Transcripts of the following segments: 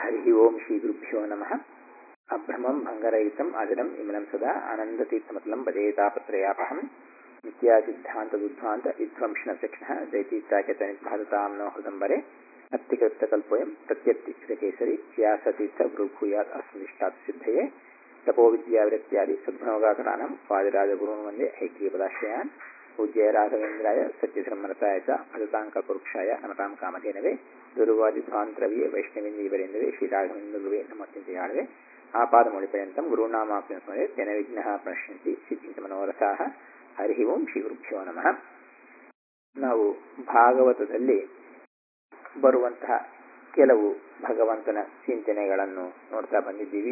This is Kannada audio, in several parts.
हरिः ओं श्रीगुरुभ्यो नमः अभ्रमं भङ्गरहितम् अजरम् इमलं सदा आनन्दतीर्थमतलं भजेतापत्रयापहं नित्यासिद्धान्तदुद्ध्वान्त विध्वंसनचक्षणः जयतीर्थाख्यतनिर्भासतां नो हृदम्बरे अत्तिकृतकल्पोऽयं प्रत्यत्तिक्षकेसरि व्यासतीर्थगुरुभूयात् अस्मदिष्टात् सिद्धये तपोविद्याविरक्त्यादि सद्भोगाकराणां वादिराजगुरून् वन्दे ऐक्यपदाश्रयान् पूज्य राघवेन्द्राय सत्यधर्मरताय च मदताङ्कपुरुक्षाय नमतां कामधेनवे ಗುರುವಾದಿಧ್ವಾಂತರವಿಯೇ ವೈಷ್ಣವೇಂದ್ರೀವರೇಂದ್ರವೇ ಶ್ರೀರಾಘವೇಂದ್ರಗುರುವೇ ನಮತ್ಯಂತೆಯಾಳವೆ ಆಪಾದಮೌಳಿಪರ್ಯಂತಂ ಗುರುನಾಮಾಪ್ಯಂ ಸ್ಮರೆ ತೆನ ವಿಘ್ನಃ ಪ್ರಣಶ್ಯಂತಿ ಸಿದ್ಧಿಂತ ಮನೋರಥಾಃ ಹರಿ ಓಂ ಶ್ರೀ ಗುರುಭ್ಯೋ ನಮಃ ನಾವು ಭಾಗವತದಲ್ಲಿ ಬರುವಂತಹ ಕೆಲವು ಭಗವಂತನ ಚಿಂತನೆಗಳನ್ನು ನೋಡ್ತಾ ಬಂದಿದ್ದೀವಿ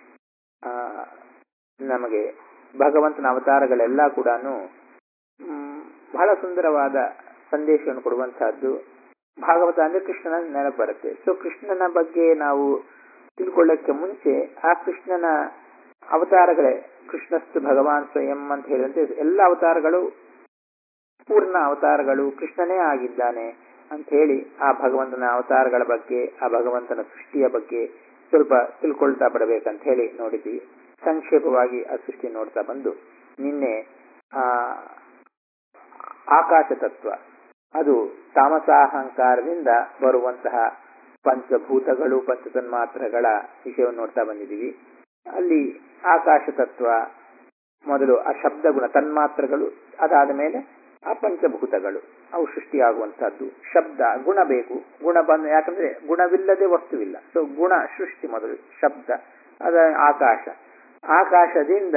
ನಮಗೆ ಭಗವಂತನ ಅವತಾರಗಳೆಲ್ಲ ಕೂಡ ಬಹಳ ಸುಂದರವಾದ ಸಂದೇಶವನ್ನು ಕೊಡುವಂತಹದ್ದು ಭಾಗವತ ಅಂದ್ರೆ ಕೃಷ್ಣನ ನೆನಪು ಬರುತ್ತೆ ಸೊ ಕೃಷ್ಣನ ಬಗ್ಗೆ ನಾವು ತಿಳ್ಕೊಳ್ಳಕ್ಕೆ ಮುಂಚೆ ಆ ಕೃಷ್ಣನ ಅವತಾರಗಳೇ ಕೃಷ್ಣಸ್ತು ಭಗವಾನ್ ಸ್ವಯಂ ಅಂತ ಹೇಳಿದಂತೆ ಎಲ್ಲ ಅವತಾರಗಳು ಪೂರ್ಣ ಅವತಾರಗಳು ಕೃಷ್ಣನೇ ಆಗಿದ್ದಾನೆ ಅಂತ ಹೇಳಿ ಆ ಭಗವಂತನ ಅವತಾರಗಳ ಬಗ್ಗೆ ಆ ಭಗವಂತನ ಸೃಷ್ಟಿಯ ಬಗ್ಗೆ ಸ್ವಲ್ಪ ತಿಳ್ಕೊಳ್ತಾ ಬರಬೇಕಂತ ಹೇಳಿ ನೋಡಿದ್ವಿ ಸಂಕ್ಷೇಪವಾಗಿ ಆ ಸೃಷ್ಟಿ ನೋಡ್ತಾ ಬಂದು ನಿನ್ನೆ ಆ ಆಕಾಶ ತತ್ವ ಅದು ತಾಮಸಾಹಂಕಾರದಿಂದ ಬರುವಂತಹ ಪಂಚಭೂತಗಳು ಪಂಚತನ್ಮಾತ್ರಗಳ ವಿಷಯವನ್ನು ನೋಡ್ತಾ ಬಂದಿದ್ದೀವಿ ಅಲ್ಲಿ ಆಕಾಶ ತತ್ವ ಮೊದಲು ಆ ಶಬ್ದ ಗುಣ ತನ್ಮಾತ್ರಗಳು ಅದಾದ ಮೇಲೆ ಆ ಪಂಚಭೂತಗಳು ಅವು ಸೃಷ್ಟಿಯಾಗುವಂತಹದ್ದು ಶಬ್ದ ಗುಣ ಬೇಕು ಗುಣ ಬಂದ ಯಾಕಂದ್ರೆ ಗುಣವಿಲ್ಲದೆ ವಸ್ತುವಿಲ್ಲ ಸೊ ಗುಣ ಸೃಷ್ಟಿ ಮೊದಲು ಶಬ್ದ ಅದ ಆಕಾಶ ಆಕಾಶದಿಂದ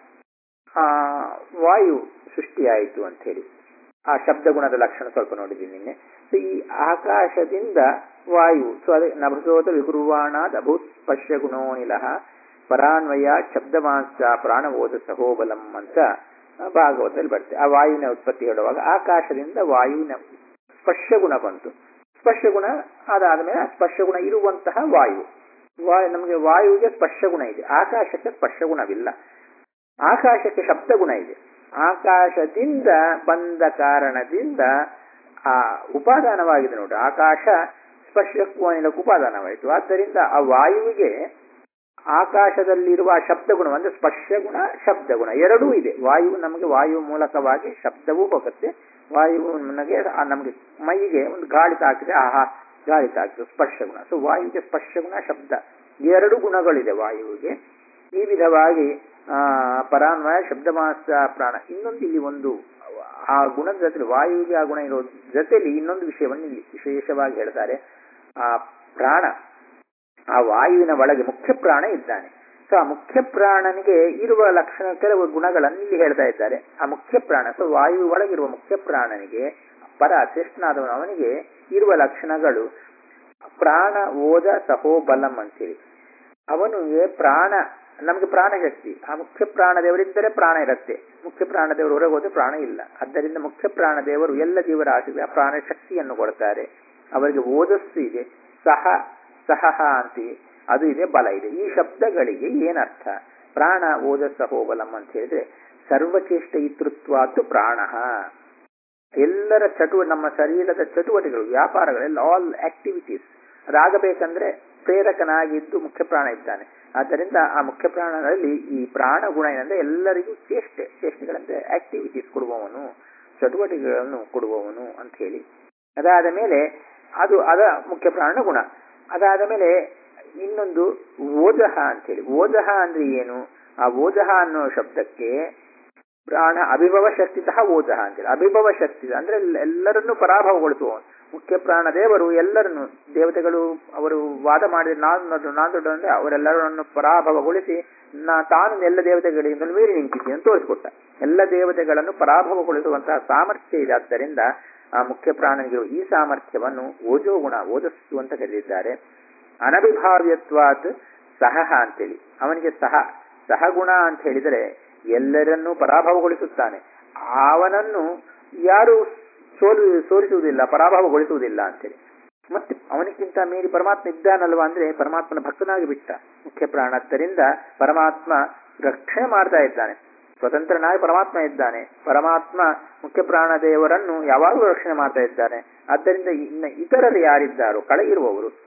ಆ ವಾಯು ಸೃಷ್ಟಿಯಾಯಿತು ಅಂತ ಹೇಳಿ ಆ ಶಬ್ದ ಗುಣದ ಲಕ್ಷಣ ಸ್ವಲ್ಪ ನೋಡಿದ್ದೀನಿ ನಿನ್ನೆ ಸೊ ಈ ಆಕಾಶದಿಂದ ವಾಯು ಸೊ ಅದೇ ನಭಸೋತ ವಿಗುರುವಾಣಾದ್ ಅಭೂತ್ ಸ್ಪರ್ಶ ಗುಣೋನಿಲಹ ಪರಾನ್ವಯ ಶಬ್ದಮಾಂಸ ಪ್ರಾಣಬೋಧ ಸಹೋಬಲಂ ಅಂತ ಭಾಗವತದಲ್ಲಿ ಬರುತ್ತೆ ಆ ವಾಯುವಿನ ಉತ್ಪತ್ತಿ ಹೇಳುವಾಗ ಆಕಾಶದಿಂದ ವಾಯುವಿನ ಸ್ಪರ್ಶ ಗುಣ ಬಂತು ಸ್ಪರ್ಶ ಗುಣ ಅದಾದ ಮೇಲೆ ಆ ಸ್ಪರ್ಶ ಗುಣ ಇರುವಂತಹ ವಾಯು ವಾಯು ನಮಗೆ ವಾಯುವಿಗೆ ಸ್ಪರ್ಶ ಗುಣ ಇದೆ ಆಕಾಶಕ್ಕೆ ಸ್ಪರ್ಶ ಗುಣವಿಲ್ಲ ಆಕಾಶಕ್ಕೆ ಶಬ್ದ ಗುಣ ಇದೆ ಆಕಾಶದಿಂದ ಬಂದ ಕಾರಣದಿಂದ ಆ ಉಪಾದಾನವಾಗಿದೆ ನೋಡಿ ಆಕಾಶ ಸ್ಪರ್ಶಕ್ಕೂ ಅನಿಲಕ್ಕೂ ಉಪಾದಾನವಾಯಿತು ಆದ್ದರಿಂದ ಆ ವಾಯುವಿಗೆ ಆಕಾಶದಲ್ಲಿರುವ ಶಬ್ದ ಗುಣ ಅಂದ್ರೆ ಸ್ಪರ್ಶ ಗುಣ ಶಬ್ದ ಗುಣ ಎರಡೂ ಇದೆ ವಾಯು ನಮಗೆ ವಾಯು ಮೂಲಕವಾಗಿ ಶಬ್ದವೂ ಹೋಗುತ್ತೆ ವಾಯು ನಮಗೆ ನಮಗೆ ಮೈಗೆ ಒಂದು ಗಾಳಿ ತಾಕಿದೆ ಆಹಾ ಗಾಳಿ ತಾಕಿದೆ ಸ್ಪರ್ಶ ಗುಣ ಸೊ ವಾಯುವಿಗೆ ಸ್ಪರ್ಶ ಗುಣ ಶಬ್ದ ಎರಡು ಗುಣಗಳಿದೆ ವಾಯುವಿಗೆ ಈ ವಿಧವಾಗಿ ಆ ಪರಾನ್ವಯ ಶಬ್ದಮಾಸ ಪ್ರಾಣ ಇನ್ನೊಂದು ಇಲ್ಲಿ ಒಂದು ಆ ಗುಣದ ಜೊತೆ ವಾಯುವಿಗೆ ಆ ಗುಣ ಇರೋ ಜೊತೆಲಿ ಇನ್ನೊಂದು ವಿಷಯವನ್ನು ಇಲ್ಲಿ ವಿಶೇಷವಾಗಿ ಹೇಳ್ತಾರೆ ಆ ಪ್ರಾಣ ಆ ವಾಯುವಿನ ಒಳಗೆ ಮುಖ್ಯ ಪ್ರಾಣ ಇದ್ದಾನೆ ಸೊ ಆ ಮುಖ್ಯ ಪ್ರಾಣನಿಗೆ ಇರುವ ಲಕ್ಷಣ ಕೆಲವು ಗುಣಗಳನ್ನು ಇಲ್ಲಿ ಹೇಳ್ತಾ ಇದ್ದಾರೆ ಆ ಮುಖ್ಯ ಪ್ರಾಣ ಸೊ ವಾಯು ಒಳಗಿರುವ ಮುಖ್ಯ ಪ್ರಾಣನಿಗೆ ಪರ ಶ್ರೇಷ್ಠನಾದವನು ಅವನಿಗೆ ಇರುವ ಲಕ್ಷಣಗಳು ಪ್ರಾಣ ಓದ ಸಹೋಬಲಂ ಅಂತೇಳಿ ಅವನಿಗೆ ಪ್ರಾಣ ನಮಗೆ ಪ್ರಾಣ ಶಕ್ತಿ ಆ ಮುಖ್ಯ ಪ್ರಾಣದೇವರಿದ್ದರೆ ಪ್ರಾಣ ಇರುತ್ತೆ ಮುಖ್ಯ ಪ್ರಾಣದೇವರು ಹೊರಗೆ ಹೋದ್ರೆ ಪ್ರಾಣ ಇಲ್ಲ ಆದ್ದರಿಂದ ಮುಖ್ಯ ಪ್ರಾಣದೇವರು ಎಲ್ಲ ಜೀವರಾಶಿಗೆ ಆ ಪ್ರಾಣ ಶಕ್ತಿಯನ್ನು ಕೊಡ್ತಾರೆ ಅವರಿಗೆ ಓದಸ್ಸು ಇದೆ ಸಹ ಸಹ ಅಂತ ಅದು ಇದೆ ಬಲ ಇದೆ ಈ ಶಬ್ದಗಳಿಗೆ ಏನರ್ಥ ಪ್ರಾಣ ಓದ ಸಹೋಬಲಂ ಅಂತ ಹೇಳಿದ್ರೆ ಸರ್ವಚೇಷ್ಟ ಇತೃತ್ವಾತು ಪ್ರಾಣ ಎಲ್ಲರ ಚಟುವ ನಮ್ಮ ಶರೀರದ ಚಟುವಟಿಕೆಗಳು ವ್ಯಾಪಾರಗಳೆಲ್ಲ ಆಲ್ ಆಕ್ಟಿವಿಟೀಸ್ ಅದಾಗಬೇಕಂದ್ರೆ ಪ್ರೇರಕನಾಗಿದ್ದು ಮುಖ್ಯ ಪ್ರಾಣ ಇದ್ದಾನೆ ಆದ್ದರಿಂದ ಆ ಮುಖ್ಯ ಪ್ರಾಣಗಳಲ್ಲಿ ಈ ಪ್ರಾಣ ಗುಣ ಏನಂದ್ರೆ ಎಲ್ಲರಿಗೂ ಚೇಷ್ಟೆ ಚೇಷ್ಟೆಗಳಂದ್ರೆ ಆಕ್ಟಿವಿಟೀಸ್ ಕೊಡುವವನು ಚಟುವಟಿಕೆಗಳನ್ನು ಕೊಡುವವನು ಅಂತ ಹೇಳಿ ಅದಾದ ಮೇಲೆ ಅದು ಅದ ಮುಖ್ಯ ಪ್ರಾಣ ಗುಣ ಅದಾದ ಮೇಲೆ ಇನ್ನೊಂದು ಓಜಹ ಅಂತೇಳಿ ಓಜಹ ಅಂದ್ರೆ ಏನು ಆ ಓಜಹ ಅನ್ನೋ ಶಬ್ದಕ್ಕೆ ಪ್ರಾಣ ಅಭಿಭವ ಶಕ್ತಿ ಸಹ ಓಜಹ ಅಂತೇಳಿ ಅಭಿಭವ ಶಕ್ತಿ ಅಂದ್ರೆ ಎಲ್ಲರನ್ನೂ ಪರಾಭವಗೊಳಿಸುವವನು ಮುಖ್ಯ ಪ್ರಾಣ ದೇವರು ಎಲ್ಲರನ್ನು ದೇವತೆಗಳು ಅವರು ವಾದ ಮಾಡಿದ್ರೆ ನಾನು ನಾನು ದೊಡ್ಡ ಅಂದ್ರೆ ಅವರೆಲ್ಲರನ್ನು ಪರಾಭವಗೊಳಿಸಿ ನಾ ತಾನು ಎಲ್ಲ ದೇವತೆಗಳಿಂದ ಮೀರಿ ನಿಂತಿದ್ದೀನಿ ಅಂತ ತೋರಿಸಿಕೊಟ್ಟ ಎಲ್ಲ ದೇವತೆಗಳನ್ನು ಪರಾಭವಗೊಳಿಸುವಂತಹ ಸಾಮರ್ಥ್ಯ ಇದೆ ಆದ್ದರಿಂದ ಆ ಮುಖ್ಯ ಪ್ರಾಣನಿಗೆ ಈ ಸಾಮರ್ಥ್ಯವನ್ನು ಓಜೋ ಗುಣ ಓಜಸ್ಸು ಅಂತ ಕರೆದಿದ್ದಾರೆ ಅನಭಿಭಾವ್ಯತ್ವಾತ್ ಸಹ ಅಂತೇಳಿ ಅವನಿಗೆ ಸಹ ಸಹಗುಣ ಅಂತ ಹೇಳಿದರೆ ಎಲ್ಲರನ್ನೂ ಪರಾಭವಗೊಳಿಸುತ್ತಾನೆ ಅವನನ್ನು ಯಾರು ಸೋಲು ಸೋಲಿಸುವುದಿಲ್ಲ ಪರಾಭವಗೊಳಿಸುವುದಿಲ್ಲ ಅಂತೇಳಿ ಮತ್ತೆ ಅವನಿಗಿಂತ ಮೀರಿ ಪರಮಾತ್ಮ ಇದ್ದಾನಲ್ವಾ ಅಂದ್ರೆ ಪರಮಾತ್ಮನ ಭಕ್ತನಾಗಿ ಬಿಟ್ಟ ಮುಖ್ಯ ಪ್ರಾಣದ್ದರಿಂದ ಪರಮಾತ್ಮ ರಕ್ಷಣೆ ಮಾಡ್ತಾ ಇದ್ದಾನೆ ಸ್ವತಂತ್ರನಾಗಿ ಪರಮಾತ್ಮ ಇದ್ದಾನೆ ಪರಮಾತ್ಮ ಮುಖ್ಯ ಪ್ರಾಣದೇವರನ್ನು ಯಾವಾಗಲೂ ರಕ್ಷಣೆ ಮಾಡ್ತಾ ಇದ್ದಾನೆ ಆದ್ದರಿಂದ ಇನ್ನ ಇತರರು ಯಾರಿದ್ದಾರೋ ಕಳಗಿರುವವರು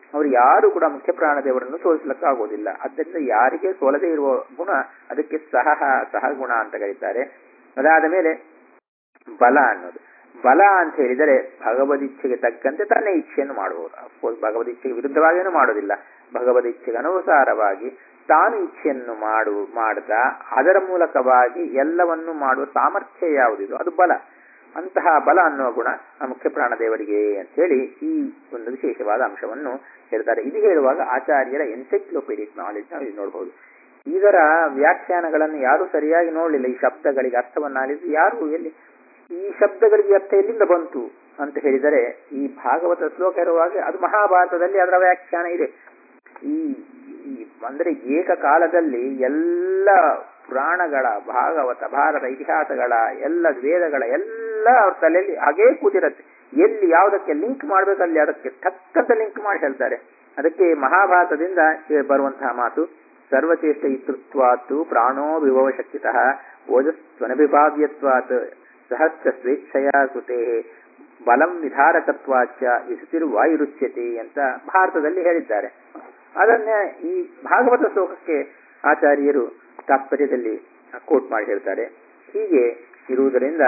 ಅವರು ಯಾರು ಕೂಡ ಮುಖ್ಯ ಪ್ರಾಣದೇವರನ್ನು ಸೋಲಿಸಲಿಕ್ಕಾಗೋದಿಲ್ಲ ಆದ್ದರಿಂದ ಯಾರಿಗೆ ಸೋಲದೇ ಇರುವ ಗುಣ ಅದಕ್ಕೆ ಸಹ ಸಹಗುಣ ಅಂತ ಕರೀತಾರೆ ಅದಾದ ಮೇಲೆ ಬಲ ಅನ್ನೋದು ಬಲ ಅಂತ ಹೇಳಿದರೆ ಭಗವದಿಚ್ಛೆಗೆ ತಕ್ಕಂತೆ ತನ್ನ ಇಚ್ಛೆಯನ್ನು ಮಾಡುವುದು ಅಫ್ಕೋರ್ಸ್ ಭಗವದಿಚ್ಛೆಗೆ ವಿರುದ್ಧವಾಗಿಯೂ ಮಾಡೋದಿಲ್ಲ ಭಗವದಿಚ್ಛೆಗೆ ಅನುಸಾರವಾಗಿ ತಾನು ಇಚ್ಛೆಯನ್ನು ಮಾಡು ಮಾಡ್ತಾ ಅದರ ಮೂಲಕವಾಗಿ ಎಲ್ಲವನ್ನು ಮಾಡುವ ಸಾಮರ್ಥ್ಯ ಯಾವುದಿದು ಅದು ಬಲ ಅಂತಹ ಬಲ ಅನ್ನುವ ಗುಣ ಆ ಮುಖ್ಯ ಪ್ರಾಣದೇವರಿಗೆ ಅಂತ ಹೇಳಿ ಈ ಒಂದು ವಿಶೇಷವಾದ ಅಂಶವನ್ನು ಹೇಳ್ತಾರೆ ಇದು ಹೇಳುವಾಗ ಆಚಾರ್ಯರ ಎನ್ಸೈಕ್ಲೋಪೀಡಿಕ್ ನಾಲೆಜ್ ನಾವು ಇಲ್ಲಿ ನೋಡಬಹುದು ಇದರ ವ್ಯಾಖ್ಯಾನಗಳನ್ನು ಯಾರು ಸರಿಯಾಗಿ ನೋಡಲಿಲ್ಲ ಈ ಶಬ್ದಗಳಿಗೆ ಅರ್ಥವನ್ನಾಲಿಸಿ ಯಾರು ಎಲ್ಲಿ ಈ ಶಬ್ದಗಳಿಗೆ ಅರ್ಥ ಎಲ್ಲಿಂದ ಬಂತು ಅಂತ ಹೇಳಿದರೆ ಈ ಭಾಗವತ ಶ್ಲೋಕ ಇರುವಾಗ ಅದು ಮಹಾಭಾರತದಲ್ಲಿ ಅದರ ವ್ಯಾಖ್ಯಾನ ಇದೆ ಈ ಈ ಅಂದ್ರೆ ಏಕಕಾಲದಲ್ಲಿ ಎಲ್ಲ ಪುರಾಣಗಳ ಭಾಗವತ ಭಾರತ ಇತಿಹಾಸಗಳ ಎಲ್ಲ ವೇದಗಳ ಎಲ್ಲ ಅವ್ರ ತಲೆಯಲ್ಲಿ ಹಾಗೇ ಕೂತಿರತ್ತೆ ಎಲ್ಲಿ ಯಾವುದಕ್ಕೆ ಲಿಂಕ್ ಮಾಡ್ಬೇಕಲ್ಲಿ ಅದಕ್ಕೆ ತಕ್ಕಂತ ಲಿಂಕ್ ಮಾಡಿ ಹೇಳ್ತಾರೆ ಅದಕ್ಕೆ ಮಹಾಭಾರತದಿಂದ ಬರುವಂತಹ ಮಾತು ಸರ್ವಚೇಷ್ಟ ಇತೃತ್ವಾತ್ತು ಪ್ರಾಣೋ ವಿಭವ ಶಕ್ತಿತಃ ಓಜಸ್ವನಭಿಭಾವ್ಯತ್ವಾತ್ ಸಹಸ್ರ ಸ್ವೇಚ್ಛಯ ಸುತೆ ಬಲಂ ವಿಧಾರಕತ್ವಾಚ ವಿಸುತಿರ್ವಾಯುರುಚ್ಯತೆ ಅಂತ ಭಾರತದಲ್ಲಿ ಹೇಳಿದ್ದಾರೆ ಅದನ್ನೇ ಈ ಭಾಗವತ ಶ್ಲೋಕಕ್ಕೆ ಆಚಾರ್ಯರು ತಾತ್ಪರ್ಯದಲ್ಲಿ ಕೋಟ್ ಮಾಡಿ ಹೇಳ್ತಾರೆ ಹೀಗೆ ಇರುವುದರಿಂದ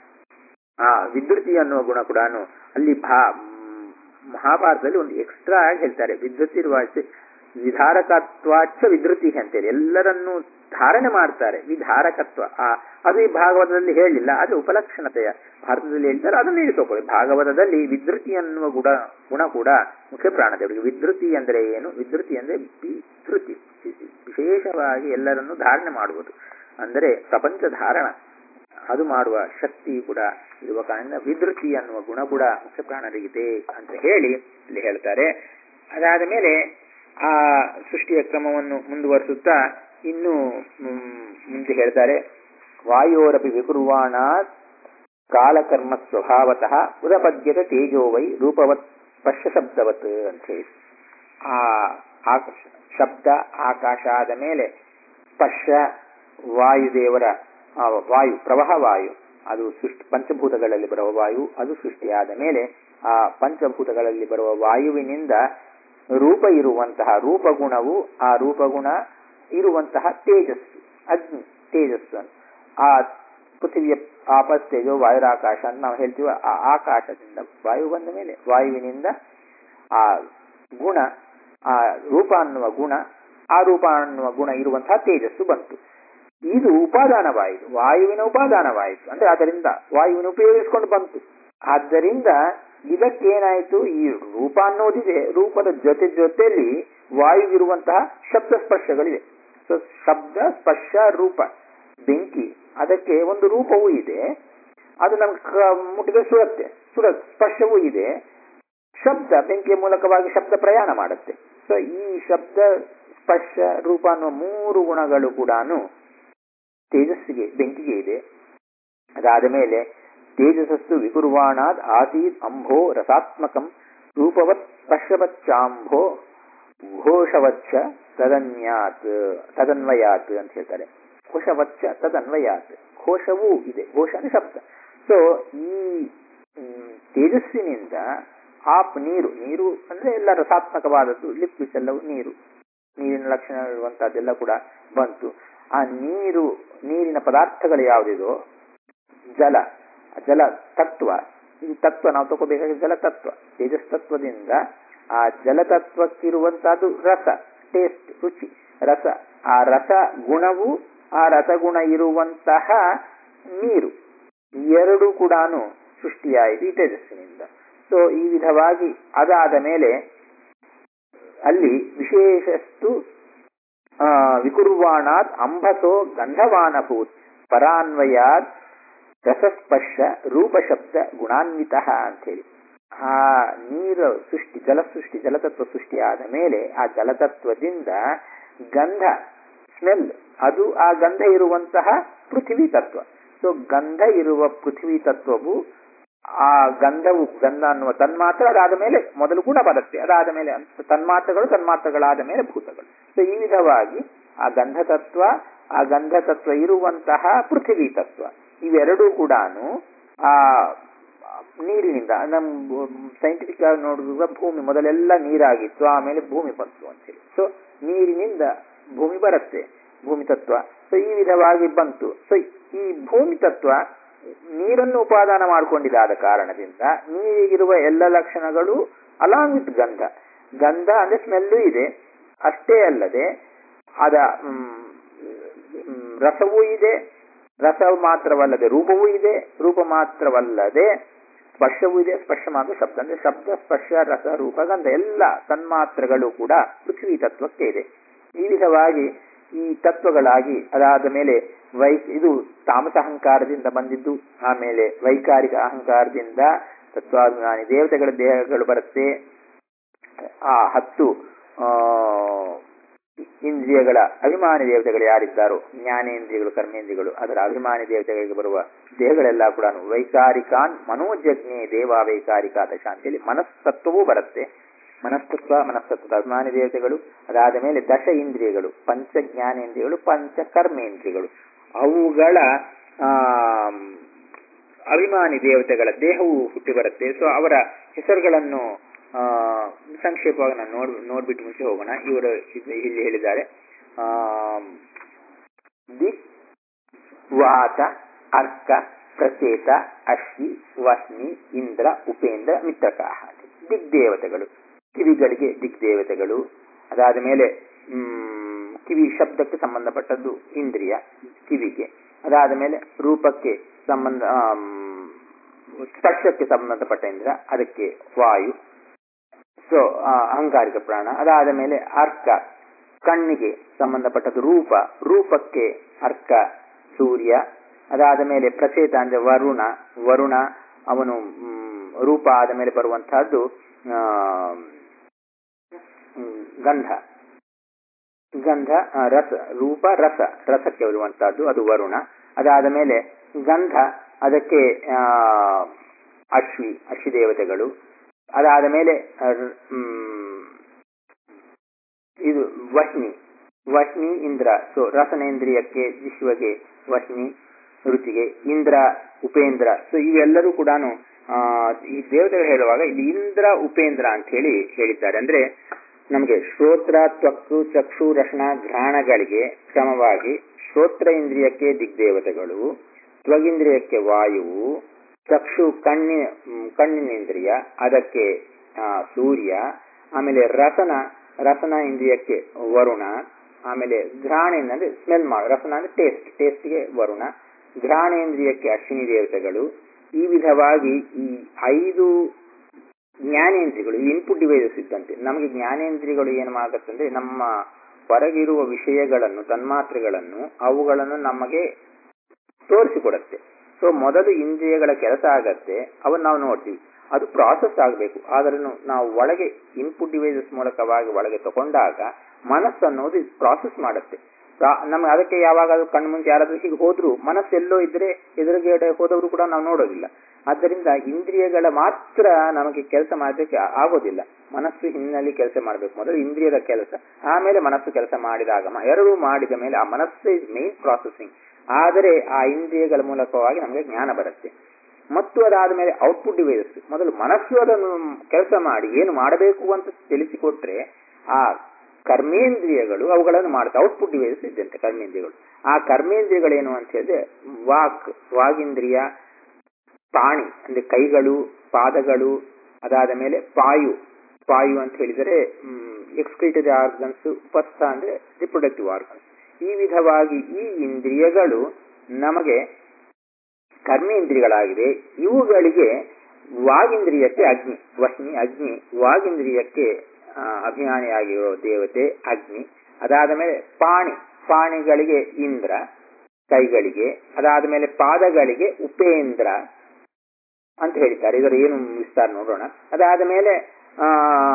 ಆ ವಿದ್ಯುತಿ ಅನ್ನುವ ಗುಣ ಕೂಡ ಅಲ್ಲಿ ಭಾ ಮಹಾಭಾರತದಲ್ಲಿ ಒಂದು ಎಕ್ಸ್ಟ್ರಾ ಆಗಿ ಹೇಳ್ತಾರೆ ವಿದ್ಯುತ್ತಿರುವಾಚ ವಿಧಾರಕತ್ವಾಚ ವಿಧೃತಿ ಅಂತೇಳಿ ಎಲ್ಲರನ್ನೂ ಧಾರಣೆ ಮಾಡ್ತಾರೆ ವಿಧಾರಕತ್ವ ಆ ಅದು ಈ ಭಾಗವತದಲ್ಲಿ ಹೇಳಿಲ್ಲ ಅದು ಉಪಲಕ್ಷಣತೆಯ ಭಾರತದಲ್ಲಿ ಹೇಳ್ತಾರೆ ಅದನ್ನು ಇಳಿಸ್ಕೊಳ್ಳಿ ಭಾಗವತದಲ್ಲಿ ವಿಧೃತಿ ಅನ್ನುವ ಗುಣ ಗುಣ ಕೂಡ ಮುಖ್ಯ ಪ್ರಾಣದೇವರಿಗೆ ವಿಧೃತಿ ಅಂದ್ರೆ ಏನು ವಿಧೃತಿ ಅಂದ್ರೆ ವಿಧೃತಿ ವಿಶೇಷವಾಗಿ ಎಲ್ಲರನ್ನು ಧಾರಣೆ ಮಾಡುವುದು ಅಂದರೆ ಪ್ರಪಂಚ ಧಾರಣ ಅದು ಮಾಡುವ ಶಕ್ತಿ ಕೂಡ ಇರುವ ಕಾರಣ ವಿಧೃತಿ ಅನ್ನುವ ಗುಣ ಕೂಡ ಮುಖ್ಯ ಪ್ರಾಣರಿಗಿದೆ ಅಂತ ಹೇಳಿ ಇಲ್ಲಿ ಹೇಳ್ತಾರೆ ಅದಾದ ಮೇಲೆ ಆ ಸೃಷ್ಟಿಯ ಕ್ರಮವನ್ನು ಮುಂದುವರಿಸುತ್ತಾ ಇನ್ನು ಮುಂದೆ ಹೇಳ್ತಾರೆ ವಾಯೋರಪಿ ವಿಕುರ್ವಾಣ ಕಾಲಕರ್ಮ ಸ್ವಭಾವತಃ ಉದಪದ್ಯತ ತೇಜೋ ವೈ ರೂಪವತ್ ಸ್ಪರ್ಶ ಶಬ್ದವತ್ ಅಂತ ಹೇಳಿ ಆ ಆಕಾಶ ಶಬ್ದ ಆಕಾಶ ಆದ ಮೇಲೆ ಸ್ಪರ್ಶ ವಾಯುದೇವರ ವಾಯು ಪ್ರವಾಹ ವಾಯು ಅದು ಸೃಷ್ಟಿ ಪಂಚಭೂತಗಳಲ್ಲಿ ಬರುವ ವಾಯು ಅದು ಸೃಷ್ಟಿಯಾದ ಮೇಲೆ ಆ ಪಂಚಭೂತಗಳಲ್ಲಿ ಬರುವ ವಾಯುವಿನಿಂದ ರೂಪ ಇರುವಂತಹ ರೂಪಗುಣವು ಆ ರೂಪಗುಣ ಇರುವಂತಹ ತೇಜಸ್ಸು ಅಗ್ನಿ ತೇಜಸ್ಸು ಆ ಪೃಥ್ವಿಯ ಆಪಸ್ ತೇಜೋ ವಾಯುರಾಕಾಶ ಅಂತ ನಾವು ಹೇಳ್ತೀವಿ ಆ ಆಕಾಶದಿಂದ ವಾಯು ಬಂದ ಮೇಲೆ ವಾಯುವಿನಿಂದ ಆ ಗುಣ ಆ ರೂಪ ಅನ್ನುವ ಗುಣ ಆ ರೂಪ ಅನ್ನುವ ಗುಣ ಇರುವಂತಹ ತೇಜಸ್ಸು ಬಂತು ಇದು ಉಪಾದಾನವಾಯಿತು ವಾಯುವಿನ ಉಪಾದಾನವಾಯಿತು ಅಂದ್ರೆ ಅದರಿಂದ ವಾಯುವಿನ ಉಪಯೋಗಿಸಿಕೊಂಡು ಬಂತು ಆದ್ದರಿಂದ ಇದಕ್ಕೇನಾಯಿತು ಈ ರೂಪ ಅನ್ನೋದಿದೆ ರೂಪದ ಜೊತೆ ಜೊತೆಯಲ್ಲಿ ವಾಯುವಿರುವಂತಹ ಶಬ್ದ ಸ್ಪರ್ಶಗಳಿವೆ ಸೊ ಶಬ್ದ ಸ್ಪರ್ಶ ರೂಪ ಬೆಂಕಿ ಅದಕ್ಕೆ ಒಂದು ರೂಪವೂ ಇದೆ ಅದು ನಮ್ಗೆ ಮುಟ್ಟಿಗೆ ಸುರತ್ತೆ ಸುರ ಸ್ಪರ್ಶವೂ ಇದೆ ಶಬ್ದ ಬೆಂಕಿಯ ಮೂಲಕವಾಗಿ ಶಬ್ದ ಪ್ರಯಾಣ ಮಾಡುತ್ತೆ ಸೊ ಈ ಶಬ್ದ ಸ್ಪರ್ಶ ರೂಪ ಅನ್ನುವ ಮೂರು ಗುಣಗಳು ಕೂಡ ತೇಜಸ್ಸಿಗೆ ಬೆಂಕಿಗೆ ಇದೆ ಅದಾದ ಮೇಲೆ ತೇಜಸ್ಸು ವಿಕುರ್ವಾಣಾದ್ ಆಸೀತ್ ಅಂಭೋ ರಸಾತ್ಮಕಂ ರೂಪವತ್ ಸ್ಪರ್ಶವಚ್ಚಾಂಭೋ ಘೋಷವಚ್ಚ ತದನ್ಯಾತ್ ತದನ್ವಯಾತ್ ಅಂತ ಹೇಳ್ತಾರೆ ಘೋಷವಚ್ಚ ತದನ್ವಯಾತ್ ಘೋಷವೂ ಇದೆ ಘೋಷ ಅಂದ್ರೆ ಶಬ್ದ ಸೊ ಈ ತೇಜಸ್ಸಿನಿಂದ ಆಪ್ ನೀರು ನೀರು ಅಂದ್ರೆ ಎಲ್ಲ ರಸಾತ್ಮಕವಾದದ್ದು ಲಿಕ್ವಿಡ್ಸ್ ಎಲ್ಲವೂ ನೀರು ನೀರಿನ ಲಕ್ಷಣ ಇರುವಂತಹದ್ದೆಲ್ಲ ಕೂಡ ಬಂತು ಆ ನೀರು ನೀರಿನ ಪದಾರ್ಥಗಳು ಯಾವುದಿದೋ ಜಲ ಜಲ ತತ್ವ ಈ ತತ್ವ ನಾವು ತಗೋಬೇಕಾದ ಜಲತತ್ವ ತೇಜಸ್ ತತ್ವದಿಂದ ಆ ಜಲತತ್ವಕ್ಕಿರುವಂತಹದ್ದು ರಸ ಟೇಸ್ಟ್ ರುಚಿ ರಸ ಆ ರಸ ಗುಣವು ಆ ರಸಗುಣ ಇರುವಂತಹ ನೀರು ಎರಡು ಕೂಡ ಸೃಷ್ಟಿಯಾಯಿತು ಈ ತೇಜಸ್ಸಿನಿಂದ ಸೊ ಈ ವಿಧವಾಗಿ ಅದಾದ ಮೇಲೆ ಅಲ್ಲಿ ವಿಶೇಷಸ್ತು ವಿಕುರ್ವಾಣಾತ್ ಅಂಬಸೋ ಗಂಧವಾನಭೂತ್ ಪರಾನ್ವಯಾತ್ ರಸಸ್ಪರ್ಶ ರೂಪಶಬ್ದ ಗುಣಾನ್ವಿತ ಅಂತೇಳಿ ಆ ನೀರು ಸೃಷ್ಟಿ ಜಲಸೃಷ್ಟಿ ಜಲತತ್ವ ಸೃಷ್ಟಿ ಆದ ಮೇಲೆ ಆ ಜಲತತ್ವದಿಂದ ಗಂಧ ಸ್ಮೆಲ್ ಅದು ಆ ಗಂಧ ಇರುವಂತಹ ಪೃಥ್ವಿ ತತ್ವ ಸೊ ಗಂಧ ಇರುವ ಪೃಥ್ವಿ ತತ್ವವು ಆ ಗಂಧವು ಗಂಧ ಅನ್ನುವ ತನ್ಮಾತ್ರ ಅದಾದ ಮೇಲೆ ಮೊದಲು ಗುಣ ಬರುತ್ತೆ ಅದಾದ ಮೇಲೆ ತನ್ಮಾತ್ರಗಳು ತನ್ಮಾತ್ರಗಳಾದ ಮೇಲೆ ಭೂತಗಳು ಸೊ ಈ ವಿಧವಾಗಿ ಆ ಗಂಧ ತತ್ವ ಆ ಗಂಧ ತತ್ವ ಇರುವಂತಹ ಪೃಥ್ವಿ ತತ್ವ ಇವೆರಡೂ ಕೂಡ ಆ ನೀರಿನಿಂದ ನಮ್ಮ ಸೈಂಟಿಫಿಕ್ ಆಗಿ ನೋಡಿದಾಗ ಭೂಮಿ ಮೊದಲೆಲ್ಲ ನೀರಾಗಿತ್ತು ಆಮೇಲೆ ಭೂಮಿ ಬಂತು ಅಂತೇಳಿ ಸೊ ನೀರಿನಿಂದ ಭೂಮಿ ಬರುತ್ತೆ ಭೂಮಿ ತತ್ವ ಸೊ ಈ ವಿಧವಾಗಿ ಬಂತು ಸೊ ಈ ಭೂಮಿ ತತ್ವ ನೀರನ್ನು ಉಪಾದಾನ ಮಾಡಿಕೊಂಡಿದ್ದಾದ ಕಾರಣದಿಂದ ನೀರಿಗಿರುವ ಎಲ್ಲ ಲಕ್ಷಣಗಳು ಅಲಾಂಗ್ ವಿತ್ ಗಂಧ ಗಂಧ ಅಂದ್ರೆ ಸ್ಮೆಲ್ಲು ಇದೆ ಅಷ್ಟೇ ಅಲ್ಲದೆ ಅದ ರಸವೂ ಇದೆ ರಸ ಮಾತ್ರವಲ್ಲದೆ ರೂಪವೂ ಇದೆ ರೂಪ ಮಾತ್ರವಲ್ಲದೆ ಸ್ಪರ್ಶವೂ ಇದೆ ಸ್ಪರ್ಶ ಮಾತ್ರ ಶಬ್ದ ಅಂದ್ರೆ ಶಬ್ದ ಸ್ಪರ್ಶ ರಸ ರೂಪ ಗಂಧ ಎಲ್ಲ ತನ್ಮಾತ್ರಗಳು ಕೂಡ ಪೃಥ್ವಿ ತತ್ವಕ್ಕೆ ಇದೆ ಈ ವಿಧವಾಗಿ ಈ ತತ್ವಗಳಾಗಿ ಅದಾದ ಮೇಲೆ ವೈ ಇದು ತಾಮಸ ಅಹಂಕಾರದಿಂದ ಬಂದಿದ್ದು ಆಮೇಲೆ ವೈಕಾರಿಕ ಅಹಂಕಾರದಿಂದ ತತ್ವಾಭಿಮಾನಿ ದೇವತೆಗಳ ದೇಹಗಳು ಬರುತ್ತೆ ಆ ಹತ್ತು ಇಂದ್ರಿಯಗಳ ಅಭಿಮಾನಿ ದೇವತೆಗಳು ಯಾರಿದ್ದಾರೋ ಜ್ಞಾನೇಂದ್ರಿಯಗಳು ಕರ್ಮೇಂದ್ರಿಯಗಳು ಅದರ ಅಭಿಮಾನಿ ದೇವತೆಗಳಿಗೆ ಬರುವ ದೇಹಗಳೆಲ್ಲ ಕೂಡ ವೈಕಾರಿಕಾನ್ ಮನೋಜಜ್ಞೆ ದೇವ ವೈಕಾರಿಕ ದಶ ಅಂತೇಳಿ ಮನಸ್ತತ್ವವೂ ಬರುತ್ತೆ ಮನಸ್ತತ್ವ ಮನಸ್ತತ್ವದ ಅಭಿಮಾನಿ ದೇವತೆಗಳು ಅದಾದ ಮೇಲೆ ದಶ ಇಂದ್ರಿಯಗಳು ಪಂಚ ಜ್ಞಾನೇಂದ್ರಿಯಗಳು ಪಂಚ ಕರ್ಮೇಂದ್ರಿಯಗಳು ಅವುಗಳ ಅಭಿಮಾನಿ ದೇವತೆಗಳ ದೇಹವು ಹುಟ್ಟಿ ಬರುತ್ತೆ ಸೊ ಅವರ ಹೆಸರುಗಳನ್ನು ಸಂಕ್ಷೇಪವಾಗಿ ನಾನು ನೋಡ್ ನೋಡ್ಬಿಟ್ಟು ಮುಂಚೆ ಹೋಗೋಣ ಇವರು ಇಲ್ಲಿ ಹೇಳಿದ್ದಾರೆ ದಿಕ್ ವಾತ ಅರ್ಕ ಪ್ರಚೇತ ಅಶ್ವಿ ವಹ್ನಿ ಇಂದ್ರ ಉಪೇಂದ್ರ ಮಿತ್ರಕಾಹ ದಿಗ್ದೇವತೆಗಳು ಕಿವಿಗಳಿಗೆ ದಿಗ್ದೇವತೆಗಳು ಅದಾದ ಮೇಲೆ ಕಿವಿ ಶಬ್ದಕ್ಕೆ ಸಂಬಂಧಪಟ್ಟದ್ದು ಇಂದ್ರಿಯ ಕಿವಿಗೆ ಅದಾದ ಮೇಲೆ ರೂಪಕ್ಕೆ ಸಂಬಂಧ ಸ್ಪರ್ಶಕ್ಕೆ ಸಂಬಂಧಪಟ್ಟ ಇಂದ್ರ ಅದಕ್ಕೆ ವಾಯು ಸೊ ಅಹಂಕಾರಿಕ ಪ್ರಾಣ ಅದಾದ ಮೇಲೆ ಅರ್ಕ ಕಣ್ಣಿಗೆ ಸಂಬಂಧಪಟ್ಟದ್ದು ರೂಪ ರೂಪಕ್ಕೆ ಅರ್ಕ ಸೂರ್ಯ ಅದಾದ ಮೇಲೆ ಪ್ರಚೇತ ಅಂದ್ರೆ ವರುಣ ವರುಣ ಅವನು ರೂಪ ಆದ ಮೇಲೆ ಬರುವಂತಹದ್ದು ಗಂಧ ಗಂಧ ರಸ ರೂಪ ರಸ ರಸಕ್ಕೆ ಬರುವಂತಹದ್ದು ಅದು ವರುಣ ಅದಾದ ಮೇಲೆ ಗಂಧ ಅದಕ್ಕೆ ಅಶ್ವಿ ಅಶ್ವಿ ದೇವತೆಗಳು ಅದಾದ ಮೇಲೆ ಇದು ವಹ್ನಿ ವಹ್ನಿ ಇಂದ್ರ ಸೊ ರಸನೇಂದ್ರಿಯಕ್ಕೆ ವಿಶ್ವಗೆ ವಹ್ನಿ ರುಚಿಗೆ ಇಂದ್ರ ಉಪೇಂದ್ರ ಸೊ ಇವೆಲ್ಲರೂ ಕೂಡ ಈ ದೇವತೆಗಳು ಹೇಳುವಾಗ ಇಲ್ಲಿ ಇಂದ್ರ ಉಪೇಂದ್ರ ಅಂತ ಹೇಳಿ ಹೇಳಿದ್ದಾರೆ ಅಂದ್ರೆ ನಮಗೆ ಶ್ರೋತ್ರ ತ್ವಕ್ಕು ಚಕ್ಷು ರಕ್ಷಣ ಘ್ರಾಣಗಳಿಗೆ ಕ್ರಮವಾಗಿ ಶ್ರೋತ್ರ ಇಂದ್ರಿಯಕ್ಕೆ ದಿಗ್ದೇವತೆಗಳು ತ್ವಗಿಂದ್ರಿಯಕ್ಕೆ ವಾಯುವು ಚಕ್ಷು ಕಣ್ಣಿ ಕಣ್ಣಿನೇಂದ್ರಿಯ ಅದಕ್ಕೆ ಸೂರ್ಯ ಆಮೇಲೆ ರಸನ ರಸನ ಇಂದ್ರಿಯಕ್ಕೆ ವರುಣ ಆಮೇಲೆ ಘ್ರಾಣೇಂದ್ರ ಅಂದ್ರೆ ಸ್ಮೆಲ್ ಮಾಡ ರಸನ ಅಂದ್ರೆ ಟೇಸ್ಟ್ ಟೇಸ್ಟ್ಗೆ ವರುಣ ಘ್ರಾಣೇಂದ್ರಿಯಕ್ಕೆ ಅಶ್ವಿನಿ ದೇವತೆಗಳು ಈ ವಿಧವಾಗಿ ಈ ಐದು ಜ್ಞಾನೇಂದ್ರಿಯಗಳು ಇನ್ಪುಟ್ ಡಿವೈಸಸ್ ಇದ್ದಂತೆ ನಮಗೆ ಜ್ಞಾನೇಂದ್ರಿಯಗಳು ಏನು ಮಾಡುತ್ತಂದ್ರೆ ನಮ್ಮ ಹೊರಗಿರುವ ವಿಷಯಗಳನ್ನು ತನ್ಮಾತ್ರೆಗಳನ್ನು ಅವುಗಳನ್ನು ನಮಗೆ ತೋರಿಸಿಕೊಡುತ್ತೆ ಸೊ ಮೊದಲು ಇಂದ್ರಿಯಗಳ ಕೆಲಸ ಆಗತ್ತೆ ಅವನ್ನ ನಾವು ನೋಡ್ತೀವಿ ಅದು ಪ್ರಾಸೆಸ್ ಆಗಬೇಕು ಆದ್ರೆ ನಾವು ಒಳಗೆ ಇನ್ಪುಟ್ ಡಿವೈಸಸ್ ಮೂಲಕವಾಗಿ ಒಳಗೆ ತಗೊಂಡಾಗ ಮನಸ್ಸು ಅನ್ನೋದು ಪ್ರಾಸೆಸ್ ಮಾಡುತ್ತೆ ನಮ್ಗೆ ಅದಕ್ಕೆ ಯಾವಾಗಾದ್ರೂ ಕಣ್ಣು ಮುಂಚೆ ಯಾರಾದ್ರೂ ಹೀಗೆ ಹೋದ್ರು ಮನಸ್ಸು ಎಲ್ಲೋ ಇದ್ರೆ ಎದುರುಗಡೆ ಹೋದವರು ಕೂಡ ನಾವು ನೋಡೋದಿಲ್ಲ ಆದ್ದರಿಂದ ಇಂದ್ರಿಯಗಳ ಮಾತ್ರ ನಮಗೆ ಕೆಲಸ ಮಾಡೋದಕ್ಕೆ ಆಗೋದಿಲ್ಲ ಮನಸ್ಸು ಹಿನ್ನೆಲೆ ಕೆಲಸ ಮಾಡಬೇಕು ಮೊದಲು ಇಂದ್ರಿಯದ ಕೆಲಸ ಆಮೇಲೆ ಮನಸ್ಸು ಕೆಲಸ ಮಾಡಿದಾಗ ಎರಡೂ ಮಾಡಿದ ಮೇಲೆ ಆ ಮನಸ್ಸೇ ಮೇನ್ ಪ್ರಾಸೆಸಿಂಗ್ ಆದರೆ ಆ ಇಂದ್ರಿಯಗಳ ಮೂಲಕವಾಗಿ ನಮಗೆ ಜ್ಞಾನ ಬರುತ್ತೆ ಮತ್ತು ಅದಾದ ಮೇಲೆ ಔಟ್ಪುಟ್ ಡಿವೈಸಸ್ ಮೊದಲು ಮನಸ್ಸು ಅದನ್ನು ಕೆಲಸ ಮಾಡಿ ಏನು ಮಾಡಬೇಕು ಅಂತ ತಿಳಿಸಿಕೊಟ್ರೆ ಆ ಕರ್ಮೇಂದ್ರಿಯಗಳು ಅವುಗಳನ್ನು ಮಾಡುತ್ತೆ ಔಟ್ಪುಟ್ ಡಿವೈಸಸ್ ಇದ್ದಂತೆ ಕರ್ಮೇಂದ್ರಿಯಗಳು ಆ ಕರ್ಮೇಂದ್ರಿಯಗಳೇನು ಅಂತ ಹೇಳಿದ್ರೆ ವಾಕ್ ವಾಗೇಂದ್ರಿಯ ಪ್ರಾಣಿ ಅಂದ್ರೆ ಕೈಗಳು ಪಾದಗಳು ಅದಾದ ಮೇಲೆ ಪಾಯು ಪಾಯು ಅಂತ ಹೇಳಿದರೆ ಎಕ್ಸ್ಕ್ರೀಟರಿ ಆರ್ಗನ್ಸ್ ಉಪಸ್ಥ ಅಂದ್ರೆ ರಿಪ್ರೊಡಕ್ಟಿವ್ ಆರ್ಗನ್ಸ್ ಈ ವಿಧವಾಗಿ ಈ ಇಂದ್ರಿಯಗಳು ನಮಗೆ ಕರ್ಮೇಂದ್ರಿಯಗಳಾಗಿದೆ ಇವುಗಳಿಗೆ ವಾಗೇಂದ್ರಿಯಕ್ಕೆ ಅಗ್ನಿ ವಹ್ನಿ ಅಗ್ನಿ ವಾಗೇಂದ್ರಿಯಕ್ಕೆ ಅಭಿಮಾನಿಯಾಗಿರೋ ದೇವತೆ ಅಗ್ನಿ ಅದಾದ ಮೇಲೆ ಪಾಣಿ ಪಾಣಿಗಳಿಗೆ ಇಂದ್ರ ಕೈಗಳಿಗೆ ಅದಾದ ಮೇಲೆ ಪಾದಗಳಿಗೆ ಉಪೇಂದ್ರ ಅಂತ ಹೇಳಿದ್ದಾರೆ ಇದರ ಏನು ವಿಸ್ತಾರ ನೋಡೋಣ ಅದಾದ ಮೇಲೆ ಆ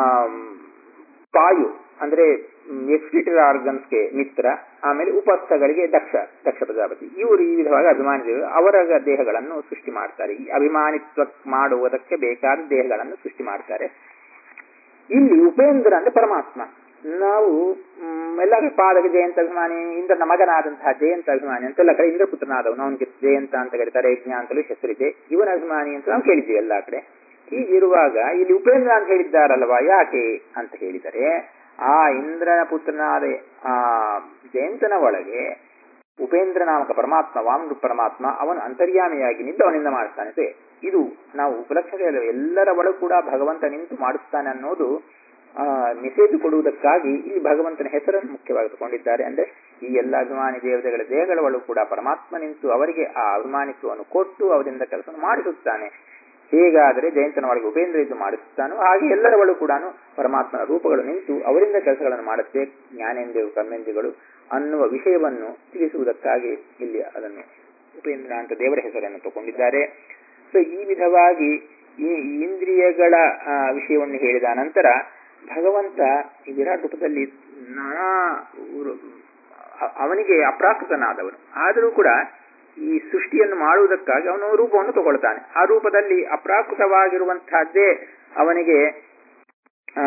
ಪಾಯು ಅಂದ್ರೆ ಎಕ್ಸ್ಕ್ರಿಟರಿ ಆರ್ಗನ್ಸ್ಗೆ ಮಿತ್ರ ಆಮೇಲೆ ಉಪಸ್ಥಗಳಿಗೆ ದಕ್ಷ ದಕ್ಷ ಪ್ರಜಾಪತಿ ಇವರು ಈ ವಿಧವಾಗಿ ಅಭಿಮಾನಿಗಳು ಅವರ ದೇಹಗಳನ್ನು ಸೃಷ್ಟಿ ಮಾಡ್ತಾರೆ ಈ ಅಭಿಮಾನಿತ್ವ ಮಾಡುವುದಕ್ಕೆ ಬೇಕಾದ ದೇಹಗಳನ್ನು ಸೃಷ್ಟಿ ಮಾಡ್ತಾರೆ ಇಲ್ಲಿ ಉಪೇಂದ್ರ ಅಂದ್ರೆ ಪರಮಾತ್ಮ ನಾವು ಮ್, ಎಲ್ಲ ಪಾದಕ ಜಯಂತ ಅಭಿಮಾನಿ ಇಂದ್ರನ ಮಗನಾದಂತಹ ಜಯಂತ ಅಭಿಮಾನಿ ಅಂತೆಲ್ಲ ಕಡೆ ಇಂದ್ರಪುತ್ರನಾದವನು ಅವನಿಗೆ ಜಯಂತ ಅಂತ ಕರೀತಾರೆ ಯಜ್ಞ ಅಂತಲೂ ಹೆಸರಿದೆ ಇವನ ಅಭಿಮಾನಿ ಅಂತ ನಾವು ಕೇಳಿದ್ದೀವಿ ಎಲ್ಲ ಕಡೆ ಹೀಗಿರುವಾಗ ಇಲ್ಲಿ ಉಪೇಂದ್ರ ಅಂತ ಹೇಳಿದ್ದಾರಲ್ವಾ ಯಾಕೆ ಅಂತ ಹೇಳಿದರೆ ಆ ಇಂದ್ರನ ಪುತ್ರನಾದ ಆ ಜಯಂತನ ಒಳಗೆ ಉಪೇಂದ್ರ ನಾಮಕ ಪರಮಾತ್ಮ ವಾಮನ ಪರಮಾತ್ಮ ಅವನು ಅಂತರ್ಯಾಮಿಯಾಗಿ ನಿಂತು ಅವನಿಂದ ಮಾಡಿಸ್ತಾನೆ ಅಂತ ಇದು ನಾವು ಉಪಲಕ್ಷಣೆ ಎಲ್ಲರ ಒಳಗೂ ಕೂಡ ಭಗವಂತ ನಿಂತು ಮಾಡಿಸ್ತಾನೆ ಅನ್ನೋದು ಆ ನಿಷೇಧ ಕೊಡುವುದಕ್ಕಾಗಿ ಈ ಭಗವಂತನ ಹೆಸರನ್ನು ಮುಖ್ಯವಾಗಿ ತಗೊಂಡಿದ್ದಾರೆ ಅಂದ್ರೆ ಈ ಎಲ್ಲ ಅಭಿಮಾನಿ ದೇವತೆಗಳ ದೇಹಗಳ ಒಳಗೂ ಕೂಡ ಪರಮಾತ್ಮ ನಿಂತು ಅವರಿಗೆ ಆ ಅಭಿಮಾನಿತ್ವವನ್ನು ಕೊಟ್ಟು ಅವರಿಂದ ಕೆಲಸವನ್ನು ಮಾಡಿಸುತ್ತಾನೆ ಹೇಗಾದರೆ ಜಯಂತನ ಒಳಗೆ ಉಪೇಂದ್ರ ಇದ್ದು ಮಾಡಿಸುತ್ತಾನೋ ಹಾಗೆ ಎಲ್ಲರ ಒಳಗೂ ಕೂಡ ಪರಮಾತ್ಮನ ರೂಪಗಳು ನಿಂತು ಅವರಿಂದ ಕೆಲಸಗಳನ್ನು ಮಾಡುತ್ತೆ ಜ್ಞಾನೇಂದ್ರಿಯಗಳು ಕರ್ಮೇಂದ್ರಿಯಗಳು ಅನ್ನುವ ವಿಷಯವನ್ನು ತಿಳಿಸುವುದಕ್ಕಾಗಿ ಇಲ್ಲಿ ಅದನ್ನು ಉಪೇಂದ್ರ ಅಂತ ದೇವರ ಹೆಸರನ್ನು ತಗೊಂಡಿದ್ದಾರೆ ಸೊ ಈ ವಿಧವಾಗಿ ಈ ಇಂದ್ರಿಯಗಳ ಆ, ವಿಷಯವನ್ನು ಹೇಳಿದ ನಂತರ ಭಗವಂತ ಈ ವಿರಾಟ್ ರೂಪದಲ್ಲಿ ನಾನಾ ರು- ಅ- ಅವನಿಗೆ ಅಪ್ರಾಕೃತನಾದವನು ಆದರೂ ಕೂಡ ಈ ಸೃಷ್ಟಿಯನ್ನು ಮಾಡುವುದಕ್ಕಾಗಿ ಅವನು ರೂಪವನ್ನು ತಗೊಳ್ತಾನೆ ಆ ರೂಪದಲ್ಲಿ ಅಪ್ರಾಕೃತವಾಗಿರುವಂತಹದ್ದೇ ಅವನಿಗೆ ಆ